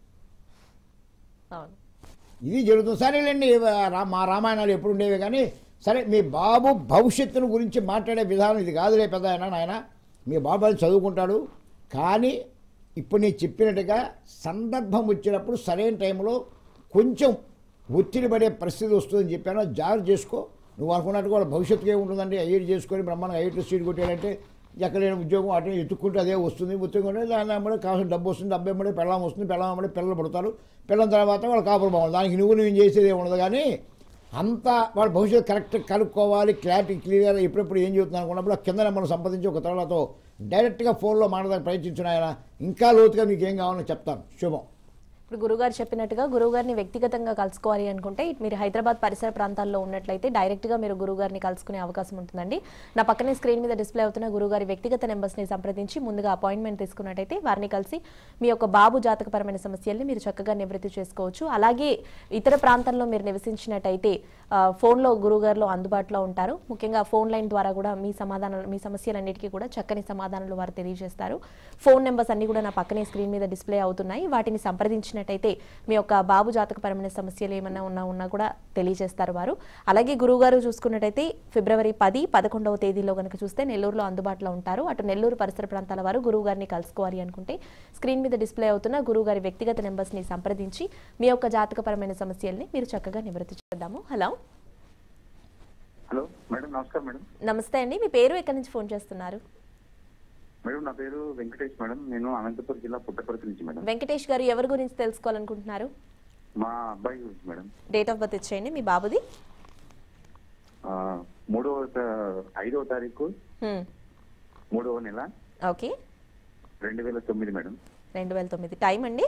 అవును ఇది జరుగుతుంది సరేలేండి రా- మా రామాయణాలు ఎప్పుడు ఉండేవి కానీ సరే మీ బాబు భవిష్యత్తును గురించి మాట్లాడే విధానం ఇది కాదులే పెద్ద ఆయన నాయన మీ బాబు అది చదువుకుంటాడు కానీ ఇప్పుడు నేను చెప్పినట్టుగా సందర్భం వచ్చినప్పుడు సరైన టైంలో కొంచెం ఒత్తిడి పడే పరిస్థితి వస్తుందని చెప్పాను అది జాగ్రత్త చేసుకో నువ్వు అనుకున్నట్టు కూడా భవిష్యత్తుకి ఏముంటుందండి ఐఐటి చేసుకొని బ్రహ్మాండంగా ఐఐటి సీట్ కొట్టాడంటే ఎక్కడైనా ఉద్యోగం అటు ఎత్తుక్కుంటే అదే వస్తుంది ఉద్యోగం అంటే దాని అమ్మడే కావాల్సిన డబ్బు వస్తుంది డబ్బు అమ్మడే పెళ్ళం వస్తుంది పెళ్ళం అమ్మడే పిల్లలు పడతారు పిల్లల తర్వాత వాళ్ళు కాపురం బాగుంది దానికి నువ్వు నువ్వు చేసేది ఏమి ఉండదు కానీ అంతా వాళ్ళ భవిష్యత్తు కరెక్ట్ కనుక్కోవాలి క్లారిటీ క్లియర్ ఎప్పుడెప్పుడు ఏం చెబుతున్నాను అనుకున్నప్పుడు ఆ కింద నెంబర్ను సంప్రదించి ఒక తరలతో డైరెక్ట్గా ఫోన్లో మాట్లాడడానికి ప్రయత్నించిన ఆయన ఇంకా లోతుగా మీకు ఏం కావాలో చెప్తాను శుభం ఇప్పుడు గురుగారు చెప్పినట్టుగా గురువుగారిని వ్యక్తిగతంగా కలుసుకోవాలి అనుకుంటే ఇటు మీరు హైదరాబాద్ పరిసర ప్రాంతాల్లో ఉన్నట్లయితే డైరెక్ట్గా మీరు గురువుగారిని కలుసుకునే అవకాశం ఉంటుందండి నా పక్కనే స్క్రీన్ మీద డిస్ప్లే అవుతున్న గురుగారి వ్యక్తిగత నెంబర్స్ని సంప్రదించి ముందుగా అపాయింట్మెంట్ తీసుకున్నట్టయితే వారిని కలిసి మీ యొక్క బాబు జాతకపరమైన సమస్యల్ని మీరు చక్కగా నివృత్తి చేసుకోవచ్చు అలాగే ఇతర ప్రాంతంలో మీరు నివసించినట్టయితే ఆ, ఫోన్లో గురువుగారులో అందుబాటులో ఉంటారు ముఖ్యంగా ఫోన్ లైన్ ద్వారా కూడా మీ సమాధానాలు మీ సమస్యలన్నిటికీ కూడా చక్కని సమాధానాలు వారు తెలియజేస్తారు ఫోన్ నెంబర్స్ అన్ని కూడా నా పక్కనే స్క్రీన్ మీద డిస్ప్లే అవుతున్నాయి వాటిని సంప్రదించినట్టయితే మీ యొక్క బాబు జాతకపరమైన సమస్యలు ఏమైనా ఉన్నా ఉన్నా కూడా తెలియజేస్తారు వారు అలాగే గురువుగారు చూసుకున్నట్టయితే ఫిబ్రవరి పది పదకొండవ తేదీలో కనుక చూస్తే నెల్లూరులో అందుబాటులో ఉంటారు అటు నెల్లూరు పరిసర ప్రాంతాల వారు గురువు గారిని కలుసుకోవాలి అనుకుంటే స్క్రీన్ మీద డిస్ప్లే అవుతున్న గురువు గారి వ్యక్తిగత నెంబర్స్ని సంప్రదించి మీ యొక్క జాతకపరమైన సమస్యల్ని మీరు చక్కగా నివృత్తి చేద్దాము హలో హలో మేడం నమస్కారం మేడం నమస్తే అండి మీ పేరు ఎక్కడి నుంచి ఫోన్ చేస్తున్నారు మేడం నా పేరు వెంకటేష్ మేడం నేను అనంతపురం జిల్లా పుట్టపర్తి నుంచి మేడం వెంకటేష్ గారు ఎవరి గురించి తెలుసుకోవాలనుకుంటున్నారు మా అబ్బాయి గురించి మేడం డేట్ ఆఫ్ బర్త్ ఇచ్చేయండి మీ బాబుది ఆ, మూడవ తా- ఐదవ తారీఖు హ్మ్. మూడవ నెల ఓకే రెండు వేల తొమ్మిది మేడం రెండు వేల తొమ్మిది టైం అండి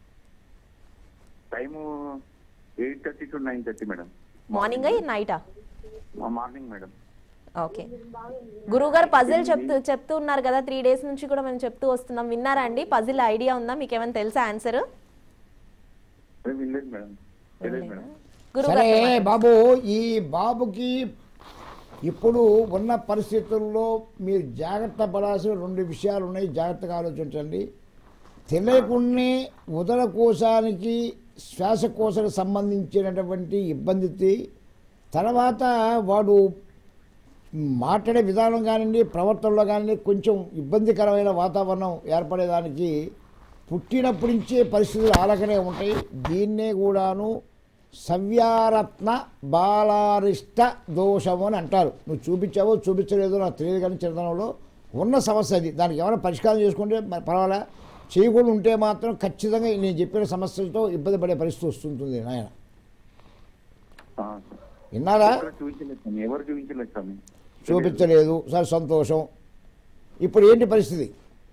time eight thirty to nine thirty madam morning నైటా మార్నింగ్ మేడం ఓకే గురువుగారు పజిల్ చెప్తూ చెప్తూ ఉన్నారు కదా త్రీ డేస్ నుంచి కూడా మేము చెప్తూ వస్తున్నాం విన్నారా అండి పజిల్ ఐడియా ఉందా మీకు ఏమైనా తెలుసా ఆన్సర్ మేము వినలేదు మేడం తెలియదు మేడం సరే గురువుగారు బాబు ఈ బాబుకి ఇప్పుడు ఉన్న పరిస్థితుల్లో మీరు జాగ్రత్త పడాల్సిన రెండు విషయాలు ఉన్నాయి జాగ్రత్తగా ఆలోచించండి తెలియకునే ఉదరకోశానికి శ్వాసకోశానికి సంబంధించినటువంటి ఇబ్బంది తర్వాత వాడు మాట్లాడే విధానం కానివ్వండి ప్రవర్తనలో కానివ్వండి కొంచెం ఇబ్బందికరమైన వాతావరణం ఏర్పడేదానికి పుట్టినప్పటి నుంచే పరిస్థితులు అలాగనే ఉంటాయి దీన్నే కూడాను సవ్యారత్న బాలారిష్ట దోషము అని అంటారు నువ్వు చూపించావో చూపించలేదో నాకు తెలియదు కానీ చిన్నతనంలో ఉన్న సమస్య అది దానికి ఏమైనా పరిష్కారం చేసుకుంటే మరి పర్వాలే చేయకుండా ఉంటే మాత్రం ఖచ్చితంగా నేను చెప్పిన సమస్యలతో ఇబ్బంది పడే పరిస్థితి వస్తుంటుంది నాయన ఆ, సార్. విన్నారా ఎక్కడ చూపించలేదు స్వామి ఎవరు చూపించలేదు స్వామి చూపించలేదు సరే సంతోషం ఇప్పుడు ఏంటి పరిస్థితి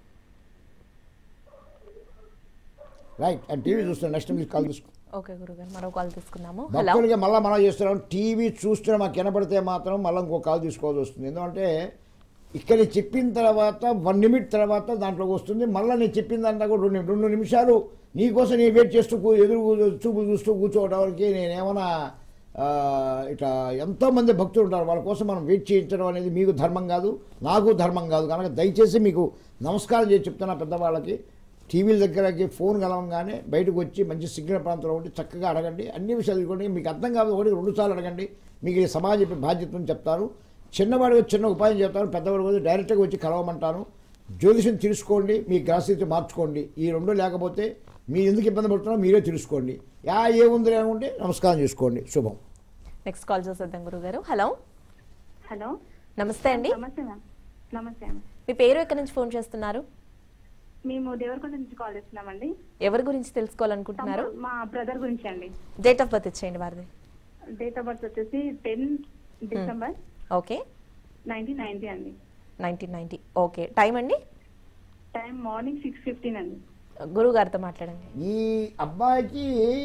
రైట్ అండ్ టీవీ చూస్తున్నాం నెక్స్ట్ మీరు కాల్ తీసుకో ఓకే గురుగారు మరో కాల్ తీసుకుందాము హలో భక్తులకి మళ్ళీ మనం చేస్తున్నాం టీవీ చూస్తున్న మాకు కనబడితే మాత్రం మళ్ళీ ఇంకో కాల్ తీసుకోవాల్సి వస్తుంది ఎందుకంటే ఇక్కడ నేను చెప్పిన తర్వాత వన్ నిమిట్ తర్వాత దాంట్లోకి వస్తుంది మళ్ళీ నేను చెప్పిన దాంట్లో కూడా రెండు రెండు నిమిషాలు నీకోసం నేను వెయిట్ చేస్తూ కూ- ఎదురు కూ- చూపు చూస్తూ కూర్చోవడానికి నేనేమన్నా ఆ, ఇట్లా ఎంతోమంది భక్తులు ఉంటారు వాళ్ళ కోసం మనం వెయిట్ చేయించడం అనేది మీకు ధర్మం కాదు నాకు ధర్మం కాదు కనుక దయచేసి మీకు నమస్కారం చేసి చెప్తున్నా పెద్దవాళ్ళకి టీవీల దగ్గరకి ఫోన్ కలవంగానే బయటకు వచ్చి మంచి సిగ్నల్ ప్రాంతంలో ఉండి చక్కగా అడగండి అన్ని విషయాలు ఇవ్వండి మీకు అర్థం కాదు ఒకటి రెండు సార్లు అడగండి మీకు ఈ సమాజ బాధ్యతను చెప్తారు చిన్నవాడికి చిన్న ఉపాయం చెప్తాను పెద్దవాడికి వచ్చి డైరెక్ట్గా వచ్చి కలవమంటాను జ్యోతిషం తెలుసుకోండి మీ గ్రహస్థితి మార్చుకోండి ఈ రెండు లేకపోతే మీరు ఎందుకు ఇబ్బంది పడుతున్నారో మీరే తెలుసుకోండి యా ఏముంది లేకుంటే నమస్కారం చేసుకోండి శుభం నెక్స్ట్ కాల్ చేసేద్దాం గురుగారు హలో హలో నమస్తే అండి నమస్తే మ్యామ్ నమస్తే మ్యామ్ మీ పేరు ఎక్కడి నుంచి ఫోన్ చేస్తున్నారు మేము దేవరకొండ నుంచి కాల్ చేస్తున్నామండి ఎవరి గురించి తెలుసుకోవాలనుకుంటున్నారు తమ్ముడు- మా బ్రదర్ గురించి అండి డేట్ ఆఫ్ బర్త్ ఇచ్చేయండి వారిది డేట్ ఆఫ్ బర్త్ వచ్చేసి ten December okay nineteen ninety అండి నైన్టీన్ నైన్టీ ఓకే టైం అండి టైం మార్నింగ్ సిక్స్ ఫిఫ్టీన్ అండి గురువు గారితో మాట్లాడండి ఈ అబ్బాయికి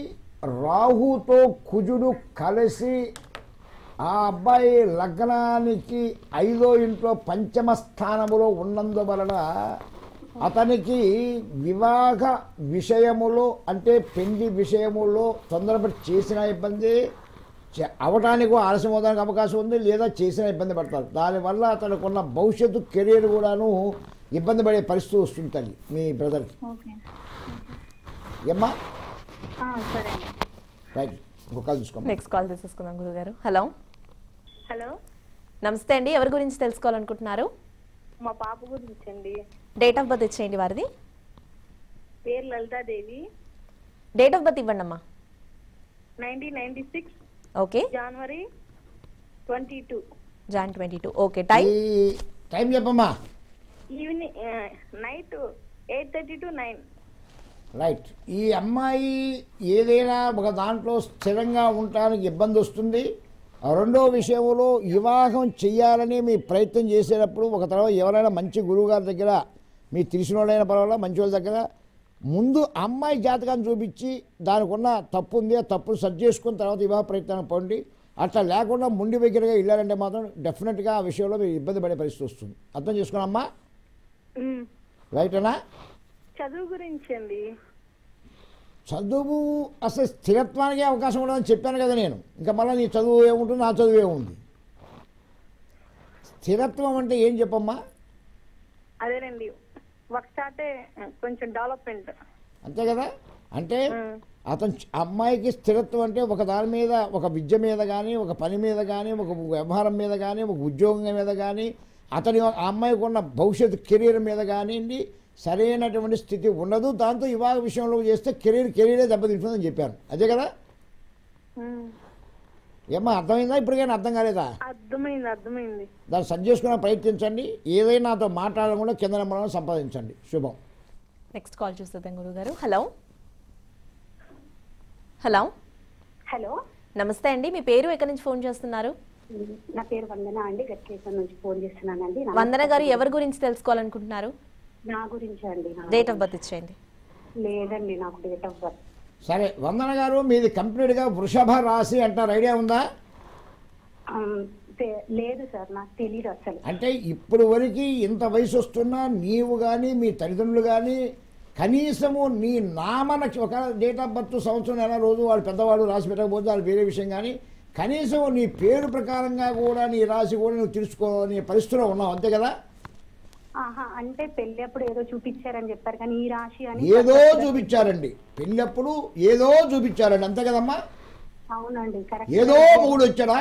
రాహుతో కుజుడు కలిసి ఆ అబ్బాయి లగ్నానికి ఐదో ఇంట్లో పంచమ స్థానములో ఉన్నందువలన అతనికి వివాహ విషయములో అంటే పెళ్లి విషయములో తొందరపడి చేసిన ఇబ్బంది చ- అవటానికి ఆలస్యం అవడానికి అవకాశం ఉంది లేదా చేసిన ఇబ్బంది పడతారు దానివల్ల అతనికి ఉన్న భవిష్యత్తు కెరీర్ కూడాను ఇబ్బంది పడే పరిస్థితి వస్తుంది తల్లి మీ బ్రదర్కి ఓకే ఏమ్మా ఆ, సరే అండి రైట్ ఇంకొక చూసుకోమ్మా నెక్స్ట్ కాల్ తీసేసుకుందాం గురుగారు హలో హలో నమస్తే అండి ఎవరి గురించి తెలుసుకోవాలనుకుంటున్నారు మా పాప గురించి అండి డేట్ ఆఫ్ బర్త్ ఇచ్చేయండి వారిది పేరు లలితాదేవి డేట్ ఆఫ్ బర్త్ ఇవ్వండి అమ్మా నైన్టీన్ నైన్టీ సిక్స్ ఓకే జనవరి twenty two Jan twenty two okay time ఈ టైం చెప్పమ్మా evening night eight thirty to nine right ఈ అమ్మాయి ఏదైనా ఒక దాంట్లో స్థిరంగా ఉండటానికి ఇబ్బంది వస్తుంది ఆ రెండో విషయంలో వివాహం చేయాలని మీ ప్రయత్నం చేసేటప్పుడు ఒక తర్వాత ఎవరైనా మంచి గురువు గారి దగ్గర మీ తెలిసిన వాళ్ళైనా పర్వాలేదు మంచి వాళ్ళ దగ్గర ముందు అమ్మాయి జాతకాన్ని చూపించి దానికి ఉన్న తప్పు ఉంది ఆ తప్పును సరి చేసుకున్న తర్వాత వివాహ ప్రయత్నానికి పోండి అట్లా లేకుండా ముండి దగ్గరగా వెళ్ళారంటే మాత్రం డెఫినెట్గా ఆ విషయంలో మీరు ఇబ్బంది పడే పరిస్థితి వస్తుంది అర్థం చేసుకున్నామ్మా రైటేనా చదువు గురించి అండి చదువు అసలు స్థిరత్వానికి అవకాశం ఉండదని చెప్పాను కదా నేను ఇంకా మళ్ళీ నీ చదువు ఏముంటుంది నా చదువు ఏముంది స్థిరత్వం అంటే ఏం చెప్పమ్మా అదేనండి ఒకసాటే కొంచెం డెవలప్మెంట్ అంతే కదా అంటే అతను చ- అమ్మాయికి స్థిరత్వం అంటే ఒక దాని మీద ఒక విద్య మీద కానీ ఒక పని మీద కానీ ఒక వ్యవహారం మీద కానీ ఒక ఉద్యోగం మీద కానీ అతని ఆ అమ్మాయికి ఉన్న భవిష్యత్తు కెరీర్ మీద కానివ్వండి సరైనటువంటి స్థితి ఉండదు దాంతో వివాహ విషయంలో చేస్తే కెరీర్ కెరీరే దెబ్బతింటుందని చెప్పాను అదే కదా ఏమ్మా అర్థమైందా ఇప్పటికైనా అర్థం కాలేదా అర్థమైంది అర్థమైంది దాన్ని సరి చేసుకునే ప్రయత్నించండి ఏదైనా నాతో మాట్లాడకుండా కింద నెంబర్లను సంపాదించండి శుభం నెక్స్ట్ కాల్ చూసేద్దాం గురుగారు హలో హలో హలో నమస్తే అండి మీ పేరు ఎక్కడి నుంచి ఫోన్ చేస్తున్నారు నా పేరు వందన అండి గట్కేశ్వరం నుంచి ఫోన్ చేస్తున్నానండి నా- వందన గారు ఎవరి గురించి తెలుసుకోవాలనుకుంటున్నారు నా గురించి అండి నా డేట్ ఆఫ్ బర్త్ ఇచ్చేయండి లేదండి నాకు డేట్ ఆఫ్ బర్త్ సరే వందన గారు మీది కంప్లీట్గా వృషభ రాశి అంటారు ఐడియా ఉందా లేదు సార్ నాకు తెలియదు అసలు అంటే ఇప్పుడు వరకు ఇంత వయసు వస్తున్నా నీవు కానీ మీ తల్లిదండ్రులు కానీ కనీసము నీ నామ నక్ష ఒక డేట్ ఆఫ్ బర్త్ సంవత్సరం నెల రోజు వాడు పెద్దవాడు రాసి పెట్టకపోతే అది వేరే విషయం కానీ కనీసం నీ పేరు ప్రకారంగా కూడా నీ రాశి కూడా నువ్వు తెలుసుకోని పరిస్థితిలో ఉన్నావు అంతే కదా ఆహా అంటే పెళ్లి అప్పుడు ఏదో చూపించారని చెప్పారు కానీ ఈ రాశి అని ఏదో చూపించారండి పెళ్ళప్పుడు ఏదో చూపించారండి అంతే కదమ్మా అవునండి కరెక్ట్ ఏదో మూడు వచ్చాడా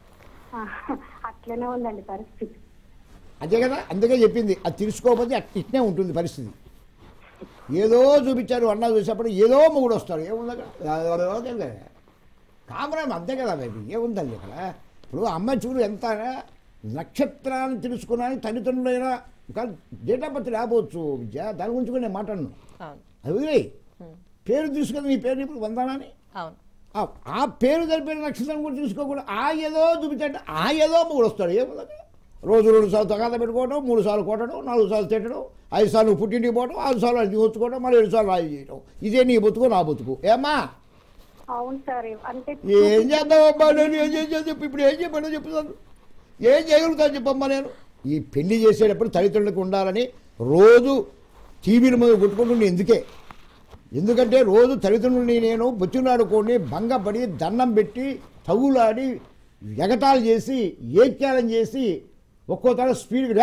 అట్లనే ఉందండి పరిస్థితి అదే కదా అందుకే చెప్పింది అది తెలుసుకోకపోతే అట్ ఇట్నే ఉంటుంది పరిస్థితి ఏదో చూపించారు అన్నా చూసేప్పుడు ఏదో మొగుడు వస్తాడు ఏముంది అక్కడ కామరామ్ అంతే కదా బేబీ ఏముందండి ఇక్కడ ఇప్పుడు అమ్మాయి చూడు ఎంత నక్షత్రాన్ని తెలుసుకున్నాను తల్లిదండ్రులైనా కానీ డేట్ ఆఫ్ బర్త్ లేకపోవచ్చు విద్య దాని గురించి కూడా నేను మాట్లాడను అవును అది వదిలేయ్. పేరు తీసుకుని నీ పేరు ఇప్పుడు వందానని అవును ఆ ఆ పేరు కలిపిన నక్షత్రం కూడా చూసుకోకూడదు ఆ ఏదో చూపించండి ఆ ఏదో మూడు వస్తాడు ఏముంది రోజు రెండు సార్లు తగాద పెట్టుకోవడం మూడు సార్లు కొట్టడం నాలుగు సార్లు తిట్టడం ఐదు సార్లు పుట్టింటికి పోవడం ఆరు సార్లు అది వచ్చుకోవడం మళ్ళీ ఏడు సార్లు రాయి చేయడం ఇదే నీ బతుకు నా బతుకు ఏమ్మా అవును సార్ అంటే ఏం చేద్దామమ్మా నేను ఏం చేద్దాం చెప్పు ఇప్పుడు ఏం చెప్పానో చెప్తున్నాను ఏం చేయగలుగుతాను చెప్పమ్మా నేను ఈ పెళ్లి చేసేటప్పుడు తల్లిదండ్రులకు ఉండాలని రోజు టీవీల మీద కొట్టుకుంటుండే ఎందుకే ఎందుకంటే రోజు తల్లిదండ్రులని నేను బొచ్చులాడుకొని భంగపడి దండం పెట్టి తగులాడి ఎగతాళి చేసి ఏక్యాలం చేసి ఒక్కో తర స్పీడ్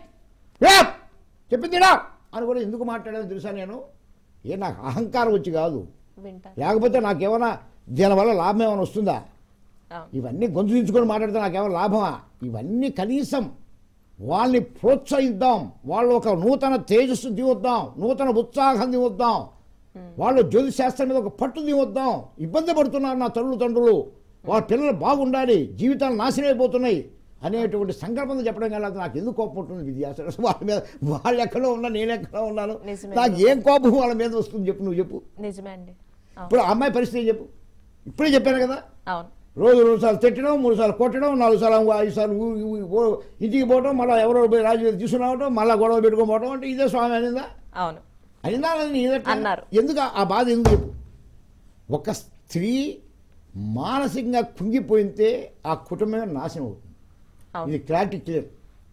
చెప్పిందిరా అని కూడా ఎందుకు మాట్లాడాను తెలుసా నేను ఏ నాకు అహంకారం వచ్చి కాదు వింటారు లేకపోతే నాకేమైనా దీనివల్ల లాభం ఏమైనా వస్తుందా అవును ఇవన్నీ గొంతు దించుకొని మాట్లాడితే నాకేమైనా లాభమా ఇవన్నీ కనీసం వాళ్ళని ప్రోత్సహిద్దాం వాళ్ళు ఒక నూతన తేజస్సు దివద్దాం నూతన ఉత్సాహం దివద్దాం వాళ్ళు జ్యోతిష్ శాస్త్రం మీద ఒక పట్టు దివద్దాం ఇబ్బంది పడుతున్నారు నా తల్లు తండ్రులు వాళ్ళ పిల్లలు బాగుండాలి జీవితాలు నాశనం అయిపోతున్నాయి అనేటువంటి సంకల్పంతో చెప్పడం వల్ల నాకు ఎందుకు కోపం ఉంటుంది విద్య అసలు వాళ్ళ మీద వాళ్ళు ఎక్కడో ఉన్నా నేను ఎక్కడో ఉన్నాను నిజమే. నాకు ఏం కోపం వాళ్ళ మీద వస్తుంది చెప్పు నువ్వు చెప్పు నిజమే అండి అవును ఇప్పుడు ఆ అమ్మాయి పరిస్థితి ఏం చెప్పు ఇప్పుడే చెప్పాను కదా అవును రోజు రెండు సార్లు తిట్టడం మూడు సార్లు కొట్టడం నాలుగు సార్లు ఐదు సార్లు ఊ- ఊ- ఊ- ఇంటికి పోవడం మళ్ళీ ఎవరో పోయి రాజు తీసుకురావడం మళ్ళీ గొడవ పెట్టుకొని పోవడం అంటే ఇదే స్వామి అనిందా అవును అనిందా అని ఇదెట్లా? అన్నారు. ఎందుకు ఆ బాధ ఎందుకు చెప్పు ఒక స్త్రీ మానసికంగా కుంగిపోయితే ఆ కుటుంబమే నాశనం అవుతుంది అవును ఇది క్లారిటీ క్లియర్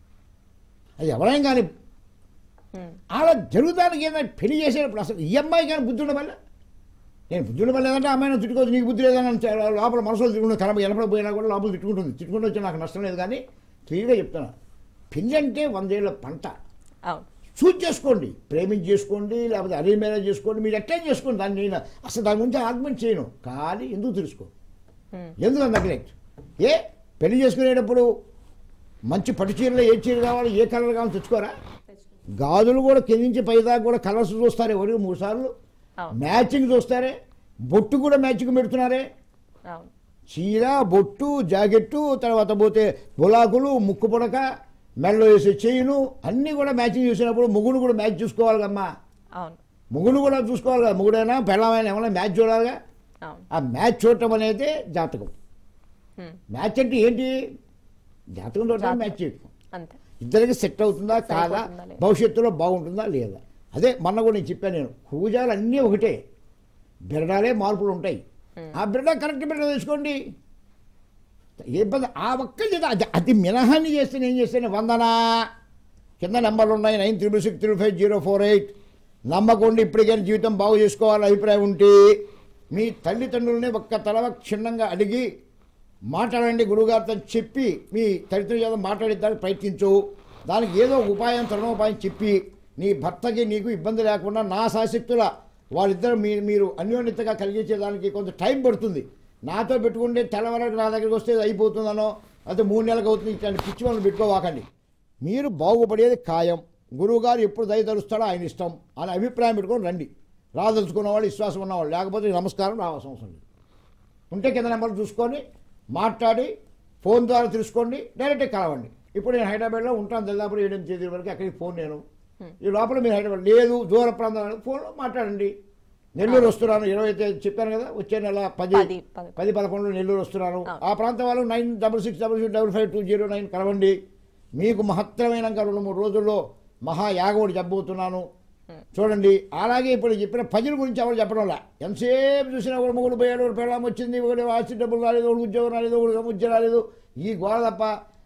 అది ఎవరైనా కానీ ఉమ్. అలా జరుగుతానికి ఏదైనా పెళ్లి చేసేటప్పుడు అసలు ఈ అమ్మాయి కానీ బుద్ధి ఉండడం వల్ల నేను బుద్ధి ఉండడం లేదంటే అమ్మాయిని తిట్టుకోవచ్చు నీకు బుద్ధి లేదని చ- లోపల మనసులో తిట్టుకుంటుంది కలప ఎనపడ పోయినా కూడా లోపల తిట్టుకుంటుంది తిట్టుకుంటూ వచ్చి నాకు నష్టం లేదు కానీ క్లియర్గా చెప్తున్నా పెళ్ళి అంటే వందేళ్ల పంట అవును చూజ్ చేసుకోండి ప్రేమించి చేసుకోండి లేకపోతే అరేంజ్ మ్యారేజ్ చేసుకోండి మీరు ఎట్లా చేసుకోండి దాన్ని నేను అసలు దాని గురించి ఆర్గ్యుమెంట్ చేయను కానీ ఎందుకు తెలుసుకో ఉమ్. ఎందుకు అంత నెగ్లెక్ట్ ఏ పెళ్లి చేసుకునేటప్పుడు మంచి పట్టు చీరలో ఏ చీర కావాలి ఏ కలర్ కావాలో తెచ్చుకోరా గాజులు కూడా కింద నుంచి పైదాకా కూడా కలర్స్ చూస్తారే ఒకటి మూడు సార్లు అవును మ్యాచింగ్ చూస్తారే బొట్టు కూడా మ్యాచింగ్ పెడుతున్నారే అవును చీర బొట్టు జాకెట్టు తర్వాత పోతే బులాకులు ముక్కు పుడక మెడలో వేసే చైను అన్నీ కూడా మ్యాచింగ్ చూసినప్పుడు ముగ్గురు కూడా మ్యాచ్ చూసుకోవాలి కమ్మా అవును ముగ్గురు కూడా చూసుకోవాలి కదా ముగ్గుడైనా పెళ్ళమైనా ఏమైనా మ్యాచ్ చూడాలిగా అవును ఆ మ్యాచ్ చూడటం అనేది జాతకం ఉమ్. మ్యాచ్ అంటే ఏంటి జాతకం చూడటం జాతకం. మ్యాచ్ చేయటం అంతే ఇద్దరికి సెట్ అవుతుందా కాదా సరిపోతుందా లేదా? భవిష్యత్తులో బాగుంటుందా లేదా అదే మొన్న కూడా నేను చెప్పాను నేను కూజాలు అన్నీ ఒకటే బిరడాలే మార్పులు ఉంటాయి ఆ బిరడ కరెక్ట్ బిరడ తీసుకోండి ఏ ఇబ్బంది ఆ ఒక్క చేత అది అది మినహాన్ని చేస్తే నేను చేస్తేనే వందనా కింద నెంబర్లు ఉన్నాయి nine triple six triple five zero four eight నమ్మకండి ఇప్పటికైనా జీవితం బాగు చేసుకోవాలని అభిప్రాయం ఉంటే మీ తల్లిదండ్రులని ఒక్క తలవ క్షుణ్ణంగా అడిగి మాట్లాడండి గురుగారితో చెప్పి మీ తల్లిదండ్రుల చేత మాట్లాడేదానికి ప్రయత్నించు దానికి ఏదో ఒక ఉపాయం తరుణోపాయం చెప్పి నీ భర్తకి నీకు ఇబ్బంది లేకుండా నా శాశక్తుల వాళ్ళిద్దరు మీ మీరు అన్యోన్యతగా కలిగించేదానికి కొంత టైం పడుతుంది నాతో పెట్టుకుంటే తెల్లవరకు నా దగ్గరికి వస్తే ఇది అయిపోతుందనో అయితే మూడు నెలలకు అవుతుంది ఇట్లాంటి పిచ్చి వాళ్ళు పెట్టుకోవాకండి మీరు బాగుపడేది ఖాయం గురువుగారు ఎప్పుడు దయతలుస్తాడో ఆయన ఇష్టం అని అభిప్రాయం పెట్టుకొని రండి రాదలుచుకున్న వాళ్ళు విశ్వాసం ఉన్నవాళ్ళు లేకపోతే నమస్కారం రావాల్సిన అవసరం లేదు ఉంటే కింద నెంబర్ చూసుకొని మాట్లాడి ఫోన్ ద్వారా తెలుసుకోండి డైరెక్ట్గా కలవండి ఇప్పుడు నేను హైదరాబాద్లో ఉంటాను దాదాపు ఏడెనిమిది తేదీ వరకు అక్కడికి ఫోన్ నేను ఈ లోపల మీరు హైదరాబాద్ లేదు దూర ప్రాంతాలకు ఫోన్లో మాట్లాడండి నెల్లూరు వస్తున్నాను ఇరవై తేదీ చెప్పాను కదా వచ్చే నెల పది పది, పది. పది పదకొండు నెల్లూరు వస్తున్నాను ఆ. ఆ ప్రాంతం వాళ్ళు nine double six double six double five two zero nine కలవండి మీకు మహత్తరమైన ఇంకా రెండు మూడు రోజుల్లో మహాయాగం ఒకటి చెప్పబోతున్నాను చూడండి అలాగే ఇప్పుడు చెప్పిన ప్రజల గురించి ఎవరు చెప్పడంలా ఎంతసేపు చూసినా ఒకడు మొగుడు పోయాడు ఒకడు పెళ్ళాం వచ్చింది ఒకటి ఆస్తి డబ్బులు రాలేదు ఒకటి ఉద్యోగం రాలేదు ఒకటి ఉద్యోగం రాలేదు ఈ గోడ తప్ప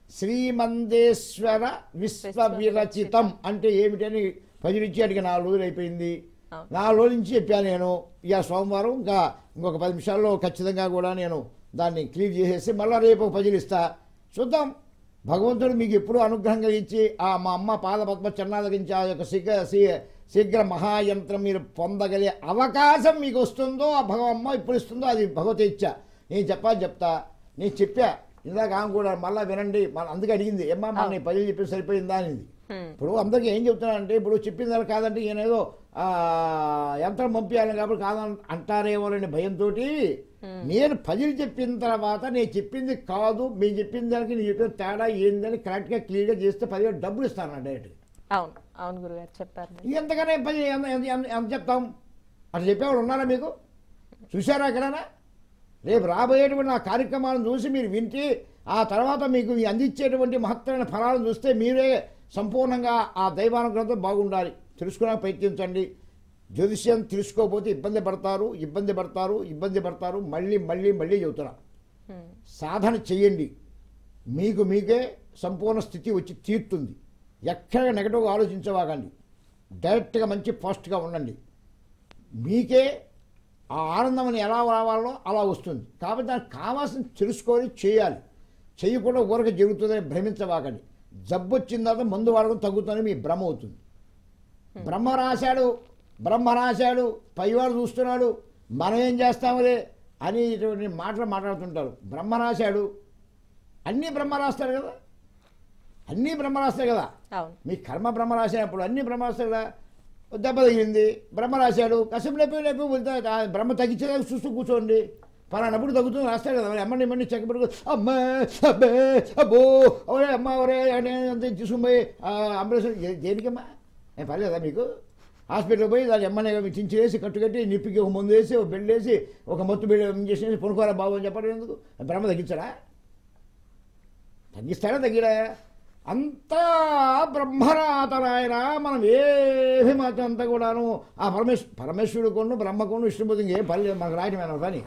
శ్రీమందేశ్వర విశ్వవిరచితం అంటే ఏమిటని ప్రజలు ఇచ్చి అడిగి నాలుగు రోజులు అయిపోయింది అవును. నాలుగు రోజుల నుంచి చెప్పాను నేను ఇక సోమవారం ఇంకా ఇంకొక పది నిమిషాల్లో ఖచ్చితంగా కూడా నేను దాన్ని క్లియర్ చేసేసి మళ్ళీ రేపు ఒక పజిల్ ఇస్తా చూద్దాం భగవంతుడు మీకు ఎప్పుడూ అనుగ్రహం కలిగించి ఆ మా అమ్మ పాద పద్మ చెన్నాదగించి ఆ యొక్క శీఘ్ర శీ- శీఘ్ర మహాయంత్రం మీరు పొందగలిగే అవకాశం మీకు వస్తుందో ఆ భగవమ్మ ఇప్పుడు ఇస్తుందో అది భగవతి ఇచ్చా నేను చెప్పా చెప్తా నేను చెప్పా ఇందాక ఆమె కూడా మళ్ళీ వినండి మన అందుకే అడిగింది ఏమ్మా మన నీ పజిల్ చెప్పి సరిపోయిందా అనేది హ్మ్. ఇప్పుడు అందరికీ ఏం చెప్తున్నానంటే ఇప్పుడు చెప్పిన దాని కాదంటే ఈయన ఏదో ఆ, యంత్రం పంపించాలి కాబట్టి కాదని అంటారేమో అనే భయంతో నేను పజిల్ చెప్పిన తర్వాత నేను చెప్పింది కాదు మేము చెప్పిన దానికి నేను చెప్పిన తేడా ఏందని కరెక్ట్గా క్లియర్గా చేస్తే పదివేలు డబ్బులు ఇస్తాను డైరెక్ట్ అవును అవును గురుగారు చెప్పారు మీరు. ఎంతగానే పది ఎంత ఎంత- ఎంత- ఎంత చెప్తాం అట్లా చెప్పేవాళ్ళు ఉన్నారా మీకు చూసారా ఎక్కడైనా రేపు రాబోయేటువంటి ఆ కార్యక్రమాలను చూసి మీరు వింటే ఆ తర్వాత మీకు ఈ అందించేటువంటి మహత్తరమైన ఫలాలను చూస్తే మీరే సంపూర్ణంగా ఆ దైవానుగ్రహంతో బాగుండాలి తెలుసుకోవడానికి ప్రయత్నించండి జ్యోతిష్యం తెలుసుకోకపోతే ఇబ్బంది పడతారు ఇబ్బంది పడతారు ఇబ్బంది పడతారు మళ్ళీ మళ్ళీ మళ్ళీ చెబుతున్నా హ్మ్. సాధన చెయ్యండి మీకు మీకే సంపూర్ణ స్థితి వచ్చి తీరుతుంది ఎక్కడ నెగటివ్గా ఆలోచించవాకండి డైరెక్ట్గా మంచి ఫాస్ట్గా ఉండండి మీకే ఆ ఆనందం అని ఎలా రావాలో అలా వస్తుంది కాబట్టి దానికి కావాల్సింది తెలుసుకొని చేయాలి చేయకుండా ఊరక జరుగుతుందని భ్రమించవాకండి జబ్బు వచ్చిన తర్వాత మందు వాడకం తగ్గుతుందని మీ భ్రమ అవుతుంది బ్రహ్మ రాశాడు బ్రహ్మ రాశాడు పైవాడు చూస్తున్నాడు మనం ఏం చేస్తాములే అని ఇటువంటి మాటలు మాట్లాడుతుంటారు బ్రహ్మ రాశాడు అన్నీ బ్రహ్మ రాస్తాడు కదా అన్నీ బ్రహ్మ రాస్తాడు కదా అవును మీ కర్మ బ్రహ్మ రాసినప్పుడు అన్ని బ్రహ్మ రాస్తాడు కదా ఓ దెబ్బ తగిలింది బ్రహ్మ రాశాడు కసం లేపి లేపి వెళ్తే ఆ బ్రహ్మ తగ్గించేదాకా చూస్తూ కూర్చోండి పలానప్పుడు తగ్గుతుంది రాస్తాడు కదా మరి అమ్మని ఇమ్మని చెక్క పెట్టుకో అమ్మ అబ్బే అబ్బో ఒరే అమ్మ ఒరే అని అంతే తీసుకుపోయి అంబులెన్స్ దేనికమ్మా ఏం పర్లేదా మీకు హాస్పిటల్ పోయి దాని అమ్మని చించి వేసి కట్టుకట్టి నిప్పికి ఒక మందు వేసి ఒక బెడ్ వేసి ఒక మొత్తు బెడ్ ఇంజక్షన్ వేసి పనుకోరా బాబు అని చెప్పడం ఎందుకు బ్రహ్మ తగ్గించడా తగ్గిస్తాడా తగ్గిడా అంతా బ్రహ్మరాతనాయన మనం ఏమి మాత్రం అంతా కూడాను ఆ పరమేశ్వ పరమేశ్వరుడు కొను బ్రహ్మకొండు విష్ణుపతి ఇంకేం పని లేదు మనకు రాయటమైన పని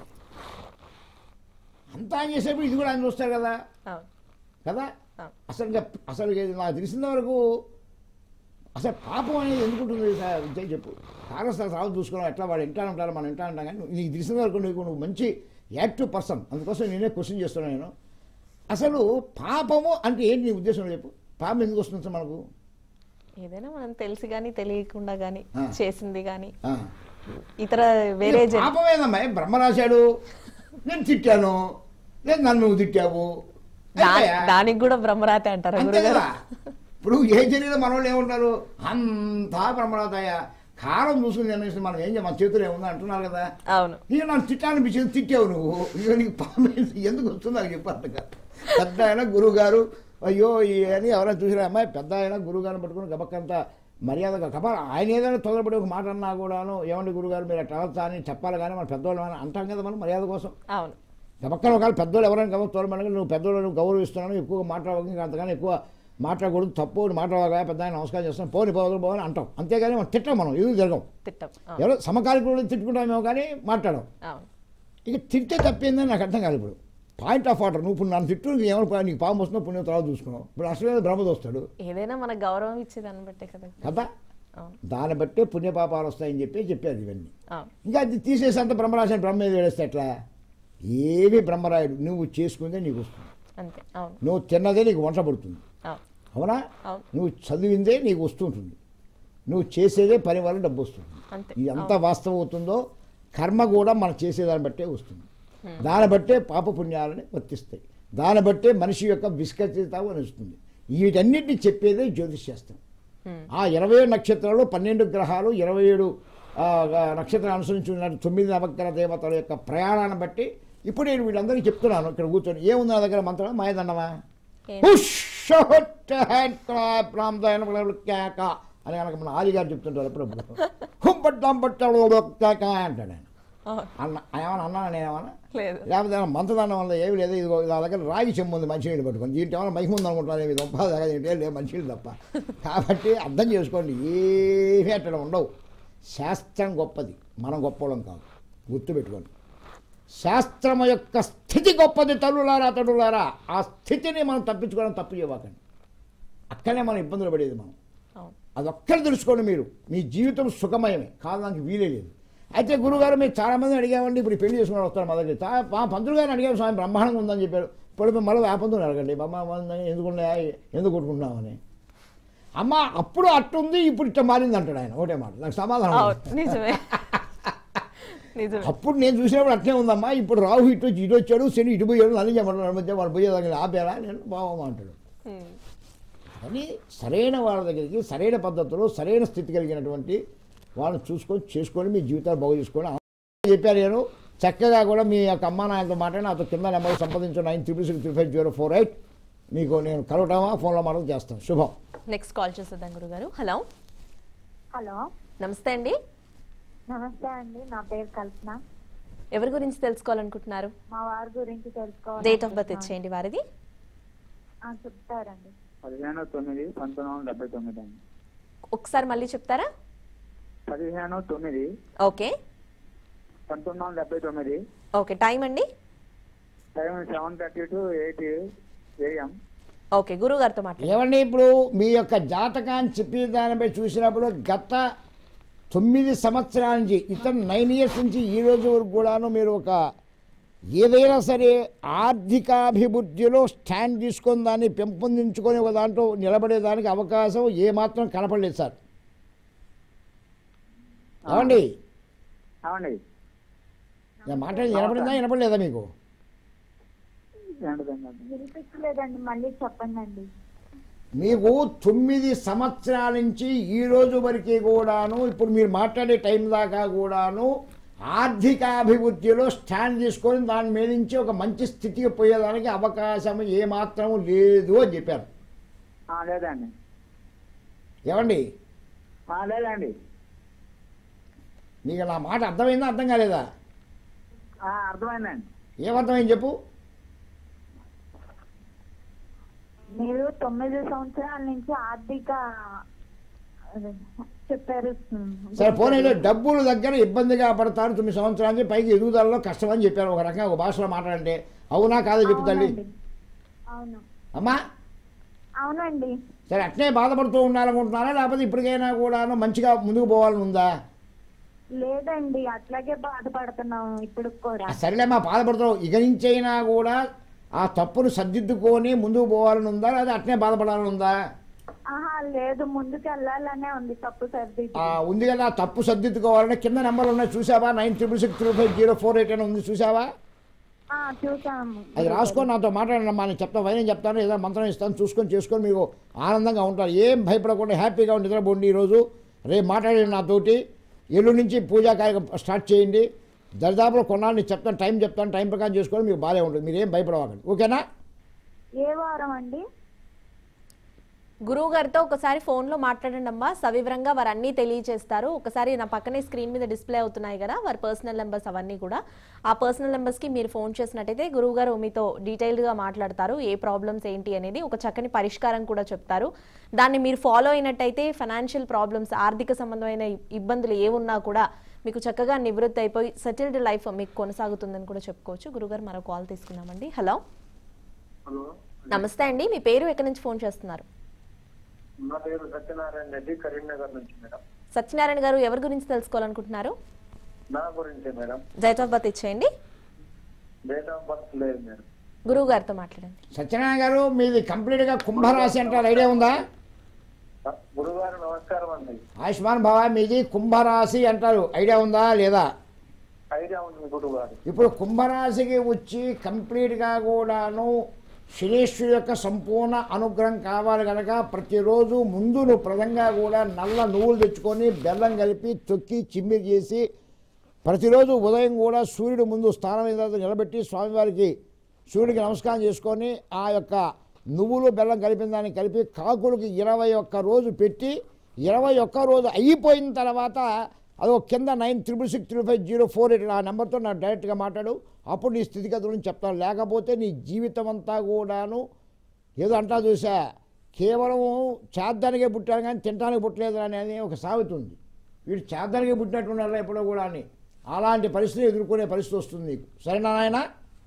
అంతా ఆయన చేసేప్పుడు ఇది కూడా ఆయన చూస్తారు కదా అవును కదా ఆ. అసలు ఇంకా అసలు ఇది నాకు తెలిసిన వరకు అసలు పాపం అనేది ఎందుకు ఉంటుంది సార్ విజయ్ చెప్పు కాంగ్రెస్ రావు చూసుకున్నాం ఎట్లా వాడు ఇంటా ఉంటారు మనం ఇంటా ఉంటాం కానీ నీకు తెలిసిన వరకు నీకు నువ్వు మంచి యాక్టివ్ పర్సన్ అందుకోసం నేనే క్వశ్చన్ చేస్తున్నాను నేను అసలు పాపము అంటే ఏంటి నీ ఉద్దేశం చెప్పు పాపం ఎందుకు వస్తుంది సార్ మనకు ఏదైనా మనం తెలిసి కానీ తెలియకుండా కానీ ఆ. చేసింది కానీ ఆ. ఇతర వేరే జన్- పాపం ఏందమ్మా ఏం బ్రహ్మ రాశాడు నేను తిట్టాను లేదు నన్ను నువ్వు తిట్టావు దా- అయిపోయా. దానికి కూడా బ్రహ్మరాతే అంటారా అంతే గురుగారు కదా ఇప్పుడు ఏ జరిగిన మన వాళ్ళు ఏమంటారు అంతా బ్రహ్మరాతయ్య కారం చూసుకుని నిర్ణయిస్తే మనం ఏం చేయం మన చేతులు ఏముంది అంటున్నారు కదా అవును ఇక నన్ను తిట్టాలనిపించింది తిట్టావు నువ్వు ఇక నీకు పాపం ఎందుకు వస్తుంది నాకు చెప్పు అర్థం కాదు పెద్ద ఆయన గురువు గారు అయ్యో ఈ అని ఎవరైనా చూసినా అమ్మాయి పెద్ద ఆయన గురువు గారిని పట్టుకుని గబక్కంతా మర్యాదగా కప ఆయన ఏదైనా తొందరపడి ఒక మాట అన్నా కూడాను ఏమండి గురుగారు మీరు అట్లా అనొచ్చా అని చెప్పాలి కానీ మన పెద్దవాళ్ళు అని అంటాం కదా మనం మర్యాద కోసం అవును గబక్కన ఒకవేళ పెద్దోళ్ళు ఎవరైనా గమని తోలమని నువ్వు పెద్దోళ్ళు నువ్వు గౌరవిస్తున్నాను ఎక్కువగా మాట్లాడక ఇంకా అంతగానే ఎక్కువ మాట్లాడకూడదు తప్పు అని మాట్లాడగా పెద్ద ఆయన నమస్కారం చేస్తాం పోని పోదు పోని అంటాం అంతేగాని మనం తిట్టాం మనం ఇది జరగం తిట్టం అవును ఎవరో సమకాలికులు తిట్టుకుంటామేమో కానీ మాట్లాడం అవును ఇక తిట్టే తప్పిందని నాకు అర్థం కాదు ఇప్పుడు పాయింట్ ఆఫ్ ఆర్డర్ నువ్వు ఇప్పుడు నన్ను తిట్టు నీకు ఏమైనా పా- నీకు పాము వస్తుందో పుణ్యం తర్వాత చూసుకున్నావు ఇప్పుడు అసలు బ్రహ్మది వస్తాడు ఏదైనా మన గౌరవం ఇచ్చేదాన్ని బట్టే కదా కదా అవును దాన్ని బట్టే పుణ్యపాపాలు వస్తాయని చెప్పి చెప్పేది ఇవన్నీ అవును ఇంకా అది తీసేసి అంత బ్రహ్మరాశిని బ్రహ్మ మీద వేస్తే ఎట్లా ఏమి బ్రహ్మరాయుడు నువ్వు చేసుకుందే నీకు వస్తుంది అంతే అవును నువ్వు తిన్నదే నీకు వంట పడుతుంది అవును అవునా అవును నువ్వు చదివిందే నీకు వస్తుంటుంది నువ్వు చేసేదే పని వల్ల డబ్బు వస్తుంది అంతే ఇది ఎంత వాస్తవం అవుతుందో కర్మ కూడా మనం చేసేదాన్ని బట్టే వస్తుంది దాన్ని బట్టే పాప పుణ్యాలని వర్తిస్తాయి దాన్ని బట్టే మనిషి యొక్క విస్కచిత అని వస్తుంది వీటన్నిటిని చెప్పేదే జ్యోతిష్ శాస్త్రం హ్మ్. ఆ ఇరవై ఏడు నక్షత్రాలు పన్నెండు గ్రహాలు ఇరవై ఏడు ఆ, నక్షత్రాలు అనుసరించి ఉన్న తొమ్మిది నవగ్రహ దేవతల యొక్క ప్రయాణాన్ని బట్టి ఇప్పుడు నేను వీళ్ళందరికీ చెప్తున్నాను ఇక్కడ కూర్చొని ఏముంది నా దగ్గర మంత్రం మాయదండమా ఏం- అని కనుక మన ఆది గారు చెప్తుంటారు ఎప్పుడు హుంపట్లంపట్ట అంటాడు ఆయన అవును. అన్న ఏమన్నా అన్నానా నేనేమన్నా లేదు లేకపోతే ఏమన్నా మంత్రదండం వల్ల ఏమి లేదు ఇదిగో నా దగ్గర రాగి చెమ్ము ఉంది మంచినీళ్ళు పట్టుకొని దీంట్లో ఏమైనా మహిమ ఉంది అనుకుంటాను ఏమి తప్ప దగ్గర ఏంటి లేదు మంచినీళ్ళు తప్ప కాబట్టి అర్థం చేసుకోండి ఏమీ అట్లా ఉండవు శాస్త్రం గొప్పది మనం గొప్పవాళ్ళం కాదు గుర్తుపెట్టుకోండి శాస్త్రము యొక్క స్థితి గొప్పది తల్లులారా తడులారా ఆ స్థితిని మనం తప్పించుకోవడం తప్పు చేయవాకండి అక్కడనే మనం ఇబ్బందులు పడేది మనం అవును అదొక్కటి తెలుసుకోండి మీరు మీ జీవితం సుఖమయమే కాదడానికి వీలే లేదు అయితే గురుగారు మీరు చాలామంది అడిగామండి ఇప్పుడు ఈ పెళ్లి చేసుకుని వస్తారు మా దగ్గర చా- మా పంతులు గారిని అడిగాము స్వామి బ్రహ్మాండంగా ఉందని చెప్పారు ఇప్పుడు మేము మళ్ళీ ఆ పంతులు అడగండి అమ్మ ఎందుకు ఎందుకు కొట్టుకుంటున్నామని అమ్మ అప్పుడు అట్టుంది ఇప్పుడు ఇట్ట మారింది అంటాడు ఆయన ఒకటే మాట నాకు సమాధానం అవును లేదు. నిజమే నిజమే అప్పుడు నేను చూసినప్పుడు అట్లే ఉందమ్మా ఇప్పుడు రాహు ఇటు వచ్చి ఇటు వచ్చాడు శని ఇటు పోయాడు నన్ను చెప్పండి మధ్య వాడు పోయేదాన్ని ఆపేలా నేను బావమ్మా అంటాడు ఉమ్. కానీ సరైన వాళ్ళ దగ్గరికి సరైన పద్ధతిలో సరైన స్థితి కలిగినటువంటి వాళ్ళని చూసుకొని చేసుకొని మీ జీవితాలు బాగు చేసుకొని ఆ చెప్పారు నేను చక్కగా కూడా మీ యొక్క అమ్మా నాయనతో మాట్లాడి నాతో కింద నెంబర్ సంపాదించు nine triple six three five zero four eight మీకు నేను కలవటమా ఫోన్లో మాటలు చేస్తాను శుభం నెక్స్ట్ కాల్ చేసేద్దాం గురుగారు హలో హలో నమస్తే అండి నమస్తే అండి నా పేరు కల్పన ఎవరి గురించి తెలుసుకోవాలనుకుంటున్నారు మా వారి గురించి తెలుసుకోవాలి డేట్ ఆఫ్ బర్త్ ఇచ్చేయండి వారిది చెప్తారండి పదిహేను తొమ్మిది పంతొమ్మిది వందల డెబ్బై తొమ్మిది అండి ఒకసారి మళ్ళీ చెప్తారా పదిహేను తొమ్మిది ఓకే పంతొమ్మిది వందల డెబ్బై తొమ్మిది ఓకే టైం అండి time seven thirty to eight AM okay గురువు గారితో మాట్లాడండి ఏమండి ఇప్పుడు మీ యొక్క జాతకాన్ని చెప్పి దానిపై చూసినప్పుడు గత తొమ్మిది సంవత్సరాల నుంచి ఇతను నైన్ ఇయర్స్ నుంచి ఈ రోజు వరకు కూడాను మీరు ఒక ఏదైనా సరే ఆర్థికాభివృద్ధిలో స్టాండ్ తీసుకొని దాన్ని పెంపొందించుకొని ఒక దాంట్లో నిలబడేదానికి అవకాశం ఏమాత్రం కనపడలేదు సార్ ఏమండి అవండి నేను మాట్లాడి వినపడిందా వినపడలేదా మీకు ఏంటండి వినిపించలేదండి మళ్ళీ చెప్పండి అండి మీకు తొమ్మిది సంవత్సరాల నుంచి ఈ రోజు వరకు కూడాను ఇప్పుడు మీరు మాట్లాడే టైం దాకా కూడాను ఆర్థికాభివృద్ధిలో స్టాండ్ తీసుకొని దాని మీద నుంచి ఒక మంచి స్థితికి పోయేదానికి అవకాశం ఏమాత్రం లేదు అని చెప్పారు ఆ, లేదండి ఏమండి ఆ, లేదండి మీకు నా మాట అర్థమైందా అర్థం కాలేదా ఆ, అర్థమైందండి ఏమర్థమైంది చెప్పు మీరు తొమ్మిది సంవత్సరాల నుంచి ఆర్థిక అదే, చెప్పారు సరే పోనీ డబ్బుల దగ్గర ఇబ్బందిగా పడతారు తొమ్మిది సంవత్సరాల నుంచి పైకి ఎదుగుదలలో కష్టమని చెప్పారు ఒక రకంగా ఒక భాషలో మాట్లాడంటే అవునా కాదో చెప్పు తల్లి అవునండి. అవును అమ్మా అవునండి సరే అట్నే బాధపడుతూ ఉండాలనుకుంటున్నారా లేకపోతే ఇప్పటికైనా కూడాను మంచిగా ముందుకు పోవాలని ఉందా లేదండి అట్లాగే బాధపడుతున్నాం ఇప్పుడు కూడా ఆ సరేలేమ్మా బాధపడుతున్నావు ఇక నుంచైనా కూడా ఆ తప్పును సర్దిద్దుకొని ముందుకు పోవాలని ఉందా లేదా అట్నే బాధపడాలని ఉందా ఆహా లేదు ముందుకు వెళ్ళాలనే ఉంది తప్పు సర్ది ఆ, ఉంది కదా ఆ తప్పు సర్దిద్దుకోవాలని కింద నెంబర్ ఉన్నాయి చూసావా nine triple six three five zero four eight అని ఉంది చూసావా ఆ, చూసాము అది రాసుకొని నాతో మాట్లాడమ్మా నేను చెప్తాను వైద్యం చెప్తాను ఏదో మంత్రం ఇస్తాను చూసుకొని చేసుకొని మీకు ఆనందంగా ఉంటారు ఏం భయపడకుండా హ్యాపీగా ఉండి నిద్రపోండి ఈరోజు రేపు మాట్లాడండి నాతోటి ఎల్లుండి నుంచి పూజా కార్యక్రమం స్టార్ట్ చేయండి దరిదాపులో కొన్నాళ్ళు నేను చెప్తాను టైం చెప్తాను టైం ప్రకారం చేసుకొని మీకు బాగా ఉంటుంది మీరు ఏం భయపడవాకండి ఓకేనా ఏ వారం అండి గురువు గారితో ఒకసారి ఫోన్లో మాట్లాడండి అమ్మా సవివరంగా వారు అన్నీ తెలియజేస్తారు ఒకసారి నా పక్కనే స్క్రీన్ మీద డిస్ప్లే అవుతున్నాయి కదా వారి పర్సనల్ నెంబర్స్ అవన్నీ కూడా ఆ పర్సనల్ నెంబర్స్కి మీరు ఫోన్ చేసినట్టయితే గురువు గారు మీతో డీటెయిల్డ్గా మాట్లాడతారు ఏ ప్రాబ్లమ్స్ ఏంటి అనేది ఒక చక్కని పరిష్కారం కూడా చెప్తారు దాన్ని మీరు ఫాలో అయినట్టయితే ఫైనాన్షియల్ ప్రాబ్లమ్స్ ఆర్థిక సంబంధమైన ఇబ్బందులు ఏమున్నా కూడా మీకు చక్కగా నివృత్తి అయిపోయి సెటిల్డ్ లైఫ్ మీకు కొనసాగుతుందని కూడా చెప్పుకోవచ్చు గురుగారు మరో కాల్ తీసుకుందామండి హలో హలో నమస్తే అండి మీ పేరు ఎక్కడి నుంచి ఫోన్ చేస్తున్నారు నా పేరు సత్యనారాయణ రెడ్డి కరీంనగర్ నుంచి మేడం సత్యనారాయణ గారు ఎవరి గురించి తెలుసుకోవాలనుకుంటున్నారు నా గురించే మేడం డేట్ ఆఫ్ బర్త్ ఇచ్చేయండి డేట్ ఆఫ్ బర్త్ లేదు మేడం గురువు గారితో మాట్లాడండి సత్యనారాయణ గారు మీది కంప్లీట్గా కుంభరాశి అంటారు ఐడియా ఉందా గురుగారు నమస్కారం అండి ఆయుష్మాన్ భవ మీది కుంభరాశి అంటారు ఐడియా ఉందా లేదా ఐడియా ఉంది గురుగారు ఇప్పుడు కుంభరాశికి వచ్చి కంప్లీట్గా కూడాను శనీశ్వరు యొక్క సంపూర్ణ అనుగ్రహం కావాలి కనుక ప్రతిరోజు ముందు నువ్వు ప్రదంగా కూడా నల్ల నువ్వులు తెచ్చుకొని బెల్లం కలిపి తొక్కి చిమ్మి చేసి ప్రతిరోజు ఉదయం కూడా సూర్యుడు ముందు స్థానం మీద నిలబెట్టి స్వామివారికి సూర్యుడికి నమస్కారం చేసుకొని ఆ యొక్క నువ్వులు బెల్లం కలిపిన దాన్ని కలిపి కాకులకి ఇరవై ఒక్క రోజు పెట్టి ఇరవై ఒక్క రోజు అయిపోయిన తర్వాత అదో కింద nine triple six triple five zero four eight ఆ నెంబర్తో నాకు డైరెక్ట్గా మాట్లాడు అప్పుడు నీ స్థితిగతులను చెప్తాను లేకపోతే నీ జీవితం అంతా కూడాను ఏదో అంటా చూసా కేవలం చేద్దానికే పుట్టాను కానీ తినడానికి పుట్టలేదు అనేది ఒక సామెత ఉంది వీడు చేద్దానికే పుట్టినట్టున్నారా ఎప్పుడో కూడా అని అలాంటి పరిస్థితి ఎదుర్కొనే పరిస్థితి వస్తుంది నీకు సరేనా నాయన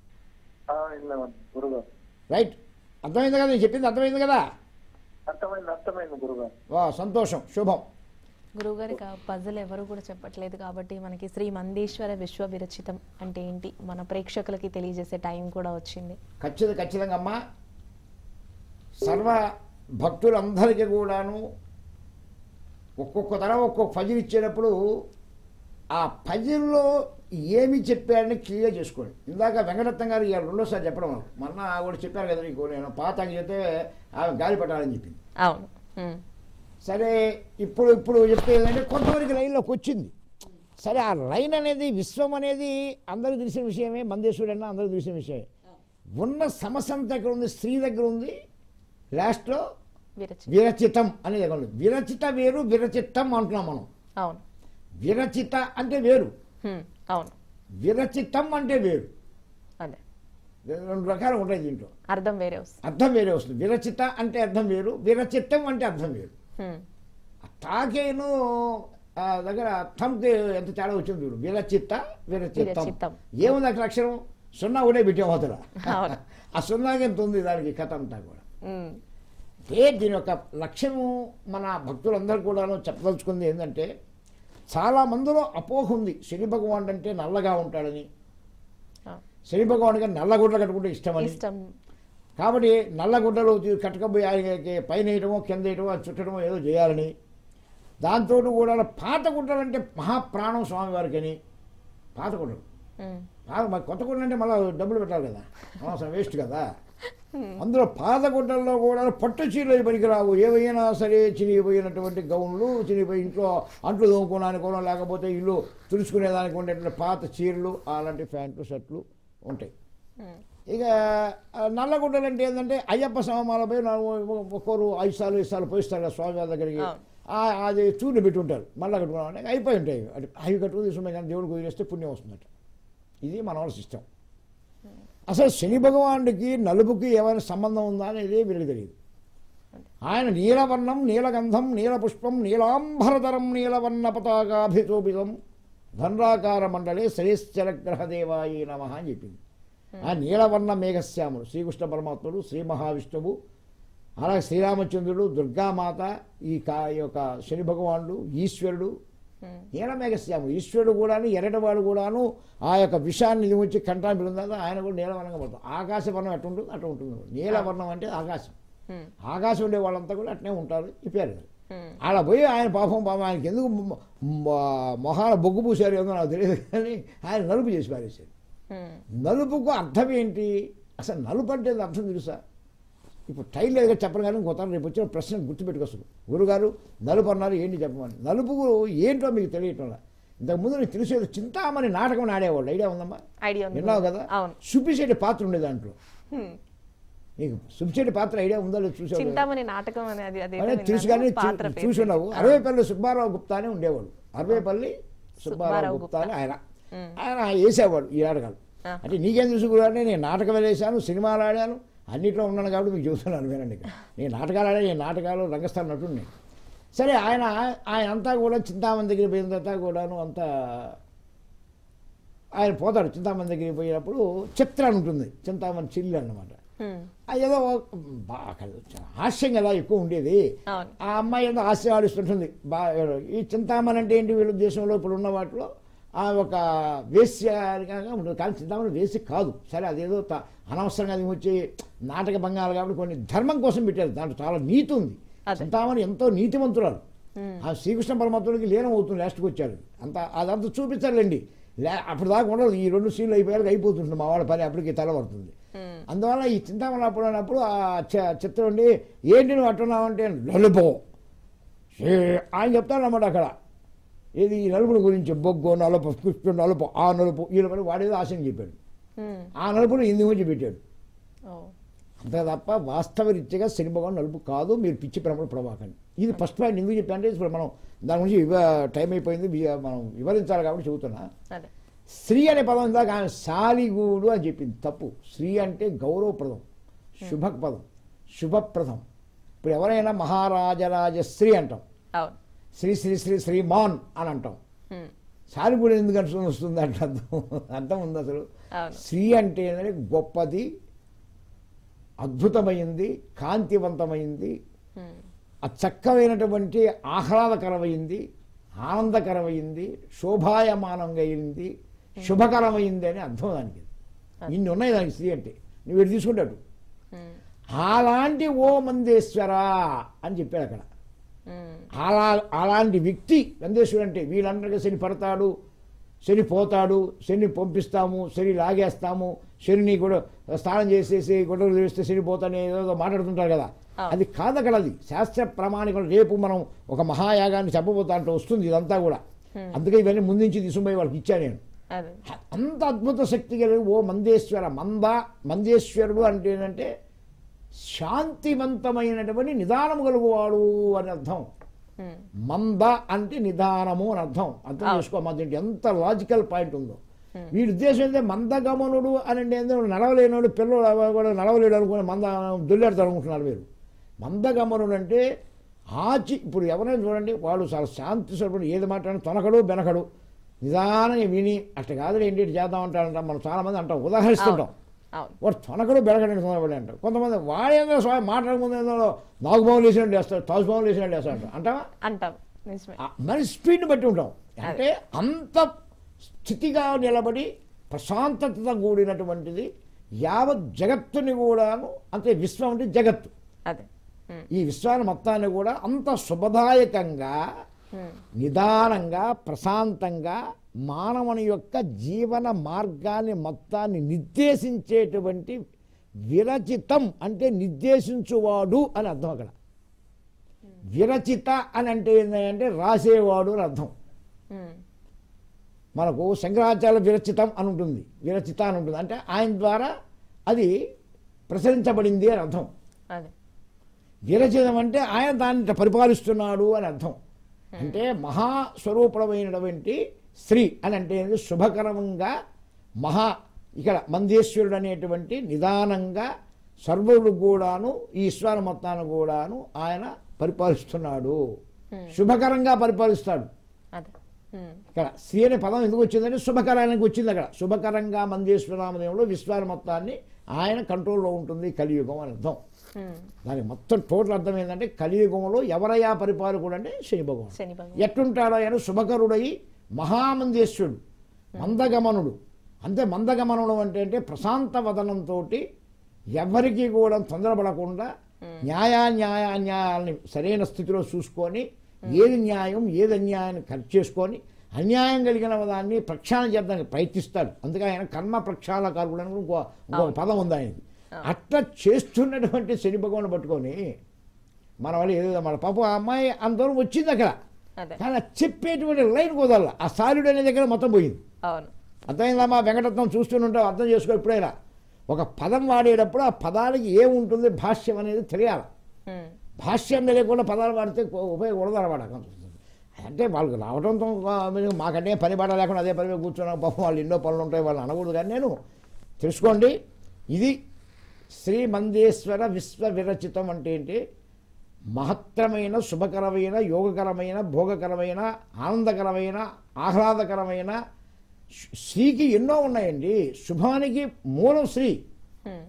గురుగారు రైట్ అర్థమైంది కదా నేను చెప్పింది అర్థమైంది కదా అర్థమైంది అర్థమైంది గురుగారు వా సంతోషం శుభం గురువుగారికి ఆ పజల్ ఎవరు కూడా చెప్పట్లేదు కాబట్టి మనకి శ్రీ మందేశ్వర విశ్వ విరచితం అంటే ఏంటి మన ప్రేక్షకులకి తెలియజేసే టైం కూడా వచ్చింది ఖచ్చిత ఖచ్చితంగా అమ్మా సర్వ భక్తులందరికీ కూడాను ఒక్కొక్క తరం ఒక్కొక్క ఫజిల్ ఇచ్చేటప్పుడు ఆ ఫజిల్లో ఏమి చెప్పారని క్లియర్ చేసుకోండి ఇందాక వెంకటరత్నం గారు ఇవాళ రెండోసారి చెప్పడం వల్ల మొన్న ఆవిడ చెప్పారు కదా నీకు నేను పాత చెప్తే ఆమె గాలి పట్టాలని చెప్పింది అవును ఉమ్. సరే ఇప్పుడు ఇప్పుడు చెప్పేది ఏంటంటే కొంతవరకు లైన్లోకి వచ్చింది సరే ఆ లైన్ అనేది విశ్వం అనేది అందరికీ తెలిసిన విషయమే మందేశ్వరుడు అన్న అందరికీ తెలిసిన విషయమే ఉన్న సమస్య అంతా ఎక్కడ ఉంది స్త్రీ దగ్గర ఉంది లాస్ట్లో విరచితం విరచితం అనేది ఎక్కడ ఉంది విరచిత వేరు విరచితం అంటున్నాం మనం అవును విరచిత అంటే వేరు ఉమ్. అవును విరచితం అంటే వేరు అదే రెండు రకాలు ఉంటాయి దీంట్లో అర్థం వేరే వస్తుంది అర్థం వేరే వస్తుంది విరచిత అంటే అర్థం వేరు విరచితం అంటే అర్థం వేరు ఉమ్. తాకేను ఆ దగ్గర థమ్కి ఎంత తేడా వచ్చింది చూడు విరచిత్త విరచిత్తం విరచిత్తం. ఏముంది అక్కడ అక్షరం సున్నా ఒకటే పెట్టాం అవతల అవును. ఆ సున్నాకి ఎంత ఉంది దానికి కథ అంతా కూడా ఉమ్. ఏ దీని యొక్క లక్ష్యము మన భక్తులందరూ కూడా చెప్పదలుచుకుంది ఏంటంటే చాలా మందిలో అపోహ ఉంది శని భగవానుడు అంటే నల్లగా ఉంటాడని ఆ. శని భగవానుడికి నల్లగుడ్డలు కట్టుకుంటే ఇష్టమని ఇష్టం కాబట్టి నల్లగుడ్డలు తీ- కట్టుకపోయి ఆయనకి పైన వేయటమో కింద వేయటమో అది చుట్టడమో ఏదో చేయాలని దాంతో కూడా పాత గుడ్డలు అంటే మహాప్రాణం స్వామివారికి అని పాత గుడ్డలు ఉమ్. పాత మరి కొత్త గుడ్డలు అంటే మళ్ళీ డబ్బులు పెట్టాలి కదా అవసరం వేస్ట్ కదా అందులో పాత గుడ్డల్లో కూడా పట్టు చీరలు పనికిరావు ఏవైనా సరే చినిగిపోయినటువంటి గౌన్లు చినిగిపోయి ఇంట్లో అంట్లు తోముకోవడానికి కూడా లేకపోతే ఇల్లు తుడుచుకునేదానికి ఉండేటువంటి పాత చీరలు అలాంటి ప్యాంట్లు షర్ట్లు ఉంటాయి ఉమ్. ఇక ఆ నల్లగుడ్డలు అంటే ఏంటంటే అయ్యప్ప స్వామాలపై ఒక్కొరు ఐదు సార్లు ఐదు సార్లు పోయిస్తారు కదా స్వామివారి దగ్గరికి అవును. ఆ- అది చూడు పెట్టి ఉంటారు మళ్ళీ కట్టుకున్నాం అయిపోయి ఉంటాయి అటు అవి కట్టుకుని తీసుకున్నాయి కానీ దేవుడికి వదిలేస్తే పుణ్యం వస్తుందట ఇది మన వాళ్ళ సిస్టమ్ అసలు శని భగవానుడికి నలుపుకి ఏమైనా సంబంధం ఉందా అనేది వీళ్ళకి తెలియదు ఆయన నీలవర్ణం నీలగంధం నీలపుష్పం నీలాంబరధరం నీలవర్ణ పతాకాభిశోభితం ధన్రాకార మండలే శ్రేశ్చరగ్రహ దేవాయి నమ అని చెప్పింది ఆ నీలవర్ణ మేఘశ్యాముడు శ్రీకృష్ణ పరమాత్ముడు శ్రీ మహావిష్ణువు అలాగే శ్రీరామచంద్రుడు దుర్గామాత ఈ కా ఈ యొక్క శని భగవానుడు ఈశ్వరుడు ఉమ్. నీలమేఘశ్యాముడు ఈశ్వరుడు కూడాను ఎరటవాడు కూడాను ఆ యొక్క విషాన్ని ఇది వచ్చి కంటాన్ని పిలుందా ఆయన కూడా నీలవర్ణంగా పడుతుంది ఆకాశవర్ణం ఎట్లా ఉంటుంది అట్లా ఉంటుంది నీలవర్ణం అంటే ఆకాశం ఉమ్. ఆకాశం ఉండే వాళ్ళంతా కూడా అట్నే ఉంటారు ఈ పేరు ఉమ్. అలా పోయి ఆయన పాపం పాపం ఆయనకి ఎందుకు మొ- మొ- మొహాన బొగ్గు పూసారు ఏమో నాకు తెలియదు కానీ ఆయన నలుపు చేసి పారేశారు ఉమ్. నలుపుకు అర్థం ఏంటి అసలు నలుపు అంటే ఏంది అర్థం తెలుసా ఇప్పుడు టైం లేదుగా చెప్పను కానీ ఇంకొక రేపు వచ్చిన ప్రశ్న గుర్తుపెట్టుకొస్తుంది గురుగారు నలుపు అన్నారు ఏంటి చెప్పమని నలుపు ఏంటో మీకు తెలియటంలా ఇంతకుముందు నీకు తెలిసేది చింతామణి నాటకం ఆడేవాళ్ళు ఐడియా ఉందమ్మా ఐడియా ఉంది విన్నావు కదా అవును సుబ్బిశెట్టి పాత్ర ఉండే దాంట్లో ఉమ్. నీకు సుబ్బిశెట్టి పాత్ర ఐడియా ఉందో లేదో చూసావు కదా? చింతామణి నాటకం అనేది అది అదే తెలుసు కానీ పాత్ర చూ- పేరు. చూసున్నావు అరవేపల్లి సుబ్బారావు గుప్తా అని ఉండేవాడు అరవేపల్లి సుబ్బారావు సుబ్బారావు గుప్తా అని ఆయన ఉమ్. ఆయన వేసేవాడు ఈ నాటకాలు ఆ. అంటే నీకేం తెలుసు కూడా అంటే నేను నాటకం వేసాను సినిమాలు ఆడాను అన్నిట్లో ఉన్నాను కాబట్టి మీకు చూస్తున్నాను వినండి ఇక. నేను నాటకాలు ఆడా నేను నాటకాలు రంగస్థానం నటుడిని సరే ఆయన ఆయన అంతా కూడా చింతామణి దగ్గర పోయిన తర్వాత కూడాను అంతా ఆయన పోతాడు చింతామణి దగ్గరికి పోయినప్పుడు చిత్ర అని ఉంటుంది చింతామణి చిల్లు అన్నమాట ఉమ్. అది ఏదో బాగా హాస్యం కదా ఎక్కువ ఉండేది అవును ఆ అమ్మాయి ఏదో హాస్యం ఆడిస్తుంటుంది బాగా ఈ చింతామణి అంటే ఏంటి వీళ్ళ దేశంలో ఇప్పుడు ఉన్న వాటిలో ఆ ఒక వేశ్యగా ఉంటుంది కానీ చింతామణి వేసి కాదు సరే అదేదో త- అనవసరంగా అది వచ్చి నాటక భంగాలు కాబట్టి కొన్ని ధర్మం కోసం పెట్టారు దాంట్లో చాలా నీతి ఉంది అదే. చింతామణి ఎంతో నీతివంతురాలు ఉమ్. ఆ శ్రీకృష్ణ పరమాత్ముడికి లీనం అవుతుంది లాస్ట్కి వచ్చాడు అంత అదంతా చూపించాలండి లే అప్పుడు దాకా ఉండదు ఈ రెండు సీన్లు అయిపోయాక అయిపోతుంది మా వాళ్ళ పని అప్పటికి తెల్లబడుతుంది ఉమ్. అందువల్ల ఈ చింతామణి అప్పుడు అన్నప్పుడు ఆ చ- చిత్రం ఉండి ఏంటి నువ్వు అట్టున్నావంటే నలుపు ఏ ఆయన చెప్తాడన్నమాట అక్కడ ఏది ఈ నలుపుల గురించి బొగ్గు నలుపు పుష్పం నలుపు ఆ నలుపు ఈ నలుపు వాడేదో ఆశని చెప్పాడు ఉమ్. ఆ నలుపును ఇంది గురించి పెట్టాడు ఓ అంతే తప్ప వాస్తవరీత్యగా శని భగవాన్ నలుపు కాదు మీరు పిచ్చి భ్రమలు పడవాకండి ఇది ఫస్ట్ పాయింట్ ఎందుకు చెప్పానంటే ఇప్పుడు మనం దాని గురించి ఇవ టైం అయిపోయింది వి- మనం వివరించాలి కాబట్టి చెబుతున్నా అదే స్త్రీ అనే పదం ఇందాక ఆమె శాలిగూడు అని చెప్పింది తప్పు స్త్రీ అంటే గౌరవప్రదం శుభపదం శుభప్రదం ఇప్పుడు ఎవరైనా మహారాజరాజ స్త్రీ అంటాం అవును శ్రీ శ్రీ శ్రీ శ్రీమాన్ అని అంటాం ఉమ్, శాలిగూడు ఎందుకు అర్థం వస్తుంది అంటే అర్థం అర్థం ఉంది అసలు అవును స్త్రీ అంటే గొప్పది అద్భుతమైంది కాంతివంతమైంది ఉమ్, ఆ చక్కమైనటువంటి ఆహ్లాదకరమైంది ఆనందకరమైంది శోభాయమానంగా అయింది శుభకరమైంది అని అర్థం దానికి ఇన్ని ఉన్నాయి దానికి స్త్రీ అంటే నువ్వు ఎటు తీసుకుంటాడు ఉమ్, అలాంటి ఓ మందేశ్వరా అని చెప్పాడు అక్కడ ఉమ్, అలా అలాంటి వ్యక్తి నందేశ్వరుడు అంటే వీళ్ళందరికీ శని పడతాడు శని పోతాడు శని పంపిస్తాము శని లాగేస్తాము శనిని కూడా స్నానం చేసేసి గొడవలు చేస్తే శని పోతానే ఏదో మాట్లాడుతుంటారు కదా ఆ. అది కాదు అక్కడ అది శాస్త్ర ప్రమాణికం రేపు మనం ఒక మహాయాగాన్ని చెప్పబోతా అంటే వస్తుంది ఇదంతా కూడా అందుకే ఇవన్నీ ముందుంచి తీసుకుపోయి వాళ్ళకి ఇచ్చా నేను అదే అంత అద్భుత శక్తి కలిగి ఓ మందేశ్వర మంద మందేశ్వరుడు అంటే ఏంటంటే శాంతివంతమైనటువంటి నిదానము కలుగువాడు అని అర్థం ఉమ్, మంద అంటే నిదానము అని అర్థం అర్థం చేసుకో మన దీంట్లో ఎంత లాజికల్ పాయింట్ ఉందో వీడి ఉద్దేశం ఏంటంటే మందగమనుడు అని అంటే ఏందో నడవలేనోడు పిల్లలు కూడా నడవలేడు అనుకుని మంద దొల్లాడతారు అనుకుంటున్నారు మీరు మందగమనుడు అంటే ఆచి ఇప్పుడు ఎవరైనా చూడండి వాడు చాలా శాంతి స్వరూపుడు ఏది మాట్లాడినా తొనకడు బెనకడు నిదానంగా విని అట్ట కాదు ఏంటి ఇటు చేద్దాం అంటారంట మనం చాలా మంది అంటాం ఉదాహరిస్తుంటాం అవును వాడు తొనకడు బెరగడని తొనబడి అంటారు కొంతమంది వాడేందో స్వామి మాట్లాడకముందు ఏందో నాగు బావులు వేసినట్టు వేస్తాడు తాజు బావులు వేసినట్టు వేస్తాడు అంటావా అంటాం నిజమే ఆ మన స్పీడ్ని బట్టి ఉంటాం అంటే అంత స్థితిగా నిలబడి ప్రశాంతతతో కూడినటువంటిది యావత్ జగత్తుని కూడాను అంటే విశ్వం అంటే జగత్తు అదే ఉమ్, ఈ విశ్వాన్ని మొత్తాన్ని కూడా అంత శుభదాయకంగా ఉమ్, నిదానంగా ప్రశాంతంగా మానవుని యొక్క జీవన మార్గాన్ని మొత్తాన్ని నిర్దేశించేటువంటి విరచితం అంటే నిర్దేశించువాడు అని అర్థం అక్కడ విరచిత అని అంటే ఏంటంటే రాసేవాడు అని అర్థం ఉమ్, మనకు శంకరాచార్య విరచితం అని ఉంటుంది విరచిత అని ఉంటుంది అంటే ఆయన ద్వారా అది ప్రసరించబడింది అని అర్థం అదే విరచితం అంటే ఆయన దాన్ని ఇట్లా పరిపాలిస్తున్నాడు అని అర్థం అంటే మహాస్వరూపమైనటువంటి స్త్రీ అని అంటే ఏంది? శుభకరంగా మహా ఇక్కడ మందేశ్వరుడు అనేటువంటి నిదానంగా సర్వుడు కూడాను ఈ ఈశ్వర మొత్తాన్ని కూడాను ఆయన పరిపాలిస్తున్నాడు శుభకరంగా పరిపాలిస్తాడు అదే ఉమ్, ఇక్కడ స్త్రీ అనే పదం ఎందుకు వచ్చిందంటే శుభకరానికి వచ్చింది అక్కడ శుభకరంగా మందేశ్వరనామదేవుడు విశ్వాల మొత్తాన్ని ఆయన కంట్రోల్లో ఉంటుంది కలియుగం అని అర్థం ఉమ్, దానికి మొత్తం టోటల్ అర్థం ఏంటంటే కలియుగంలో ఎవరయ్యా పరిపాలకుడు అంటే శని భగవాన్ శని భగవాన్ ఎట్టుంటాడో ఆయన శుభకరుడై మహామందేశ్వరుడు మందగమనుడు అంతే మందగమనుడు అంటే అంటే ప్రశాంత వదనంతో ఎవరికి కూడా తొందరపడకుండా న్యాయాన్యాయాన్యాయాలని సరైన స్థితిలో చూసుకొని ఏది న్యాయం ఏది అన్యాయాన్ని ఖర్చు చేసుకొని అన్యాయం కలిగిన దాన్ని ప్రక్షాళన చేయడానికి ప్రయత్నిస్తాడు అందుకే ఆయన కర్మ ప్రక్షాళకారుడు అని ఇంకో ఇంకో పదం ఉంది ఆయనకి అట్లా చేస్తున్నటువంటి శని భగవాన్ పట్టుకొని మన వాళ్ళు ఏదో మన పాపం ఆ అమ్మాయి అంతవరకు వచ్చింది అక్కడ అదే కానీ ఆ చెప్పేటువంటి లైన్ కుదరల ఆ సాలుడు అనే దగ్గర మొత్తం పోయింది అవును అర్థమైందమ్మా వెంకటరత్నం చూస్తుంటావు అర్థం చేసుకో ఎప్పుడైనా ఒక పదం వాడేటప్పుడు ఆ పదానికి ఏముంటుంది భాష్యం అనేది తెలియాలి ఉమ్, భాష్యం తెలియకుండా పదాలు వాడితే కో- ఉపయోగపడదు అనమాట అంటే వాళ్ళకి రావడంతో ఆ, మీరు మాకంటే పని పడ లేకుండా అదే పని మీద కూర్చున్నాం పాపం వాళ్ళు ఎన్నో పనులు ఉంటాయి వాళ్ళు అనకూడదు కానీ నేను తెలుసుకోండి ఇది శ్రీ మందేశ్వర విశ్వ విరచితం అంటే ఏంటి మహత్తరమైన శుభకరమైన యోగకరమైన భోగకరమైన ఆనందకరమైన ఆహ్లాదకరమైన శ్- శ్రీకి ఎన్నో ఉన్నాయండి శుభానికి మూలం శ్రీ ఉమ్,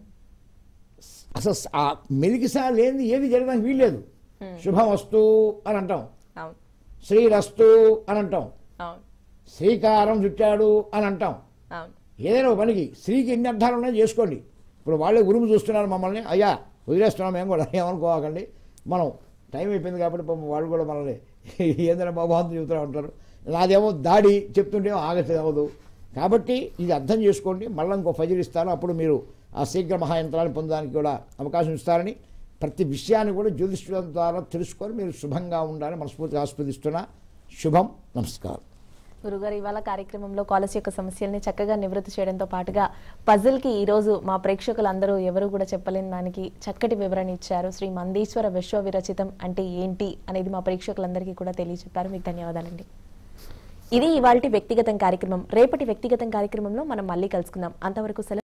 అసలు ఆ మెలికిసా లేనిది ఏది జరగడానికి వీల్లేదు శుభమస్తు అని అంటాం అవును శ్రీరస్తు అని అంటాం అవును శ్రీకారం చుట్టాడు అని అంటాం అవును ఏదైనా ఒక పనికి స్త్రీకి ఎన్ని అర్థాలు ఉన్నాయో చేసుకోండి ఇప్పుడు వాళ్ళే గురువు చూస్తున్నారు మమ్మల్ని అయ్యా వదిలేస్తున్నాం మేము కూడా ఏమనుకోకండి మనం టైం అయిపోయింది కాబట్టి పాపం వాళ్ళు కూడా మనల్ని ఏందైనా బాబాంతు చెబుతూ ఉంటారు నాదేమో దాడి చెప్తుంటే ఆగతి అవ్వదు కాబట్టి ఇది అర్థం చేసుకోండి మళ్ళీ ఇంకో ఫజలు ఇస్తాను అప్పుడు మీరు ఆ శీఘ్ర మహాయంత్రాన్ని పొందడానికి కూడా అవకాశం ఇస్తారని ప్రతి విషయాన్ని కూడా జ్యోతిష్యం ద్వారా తెలుసుకొని మీరు శుభంగా ఉండాలని మనస్ఫూర్తిగా ఆస్వాదిస్తున్నా శుభం నమస్కారం గురుగారు ఇవాళ కార్యక్రమంలో కాలస్ యొక్క సమస్యల్ని చక్కగా నివృత్తి చేయడంతో పాటుగా పజిల్ కి ఈ రోజు మా ప్రేక్షకులందరూ ఎవరు కూడా చెప్పలేని దానికి చక్కటి వివరణ ఇచ్చారు శ్రీ మందీశ్వర విశ్వ విరచితం అంటే ఏంటి అనేది మా ప్రేక్షకులందరికీ కూడా తెలియజెప్పారు మీకు ధన్యవాదాలండి ఇది ఇవాళ వ్యక్తిగతం కార్యక్రమం రేపటి వ్యక్తిగతం కార్యక్రమంలో మనం మళ్ళీ కలుసుకుందాం అంతవరకు సెలవు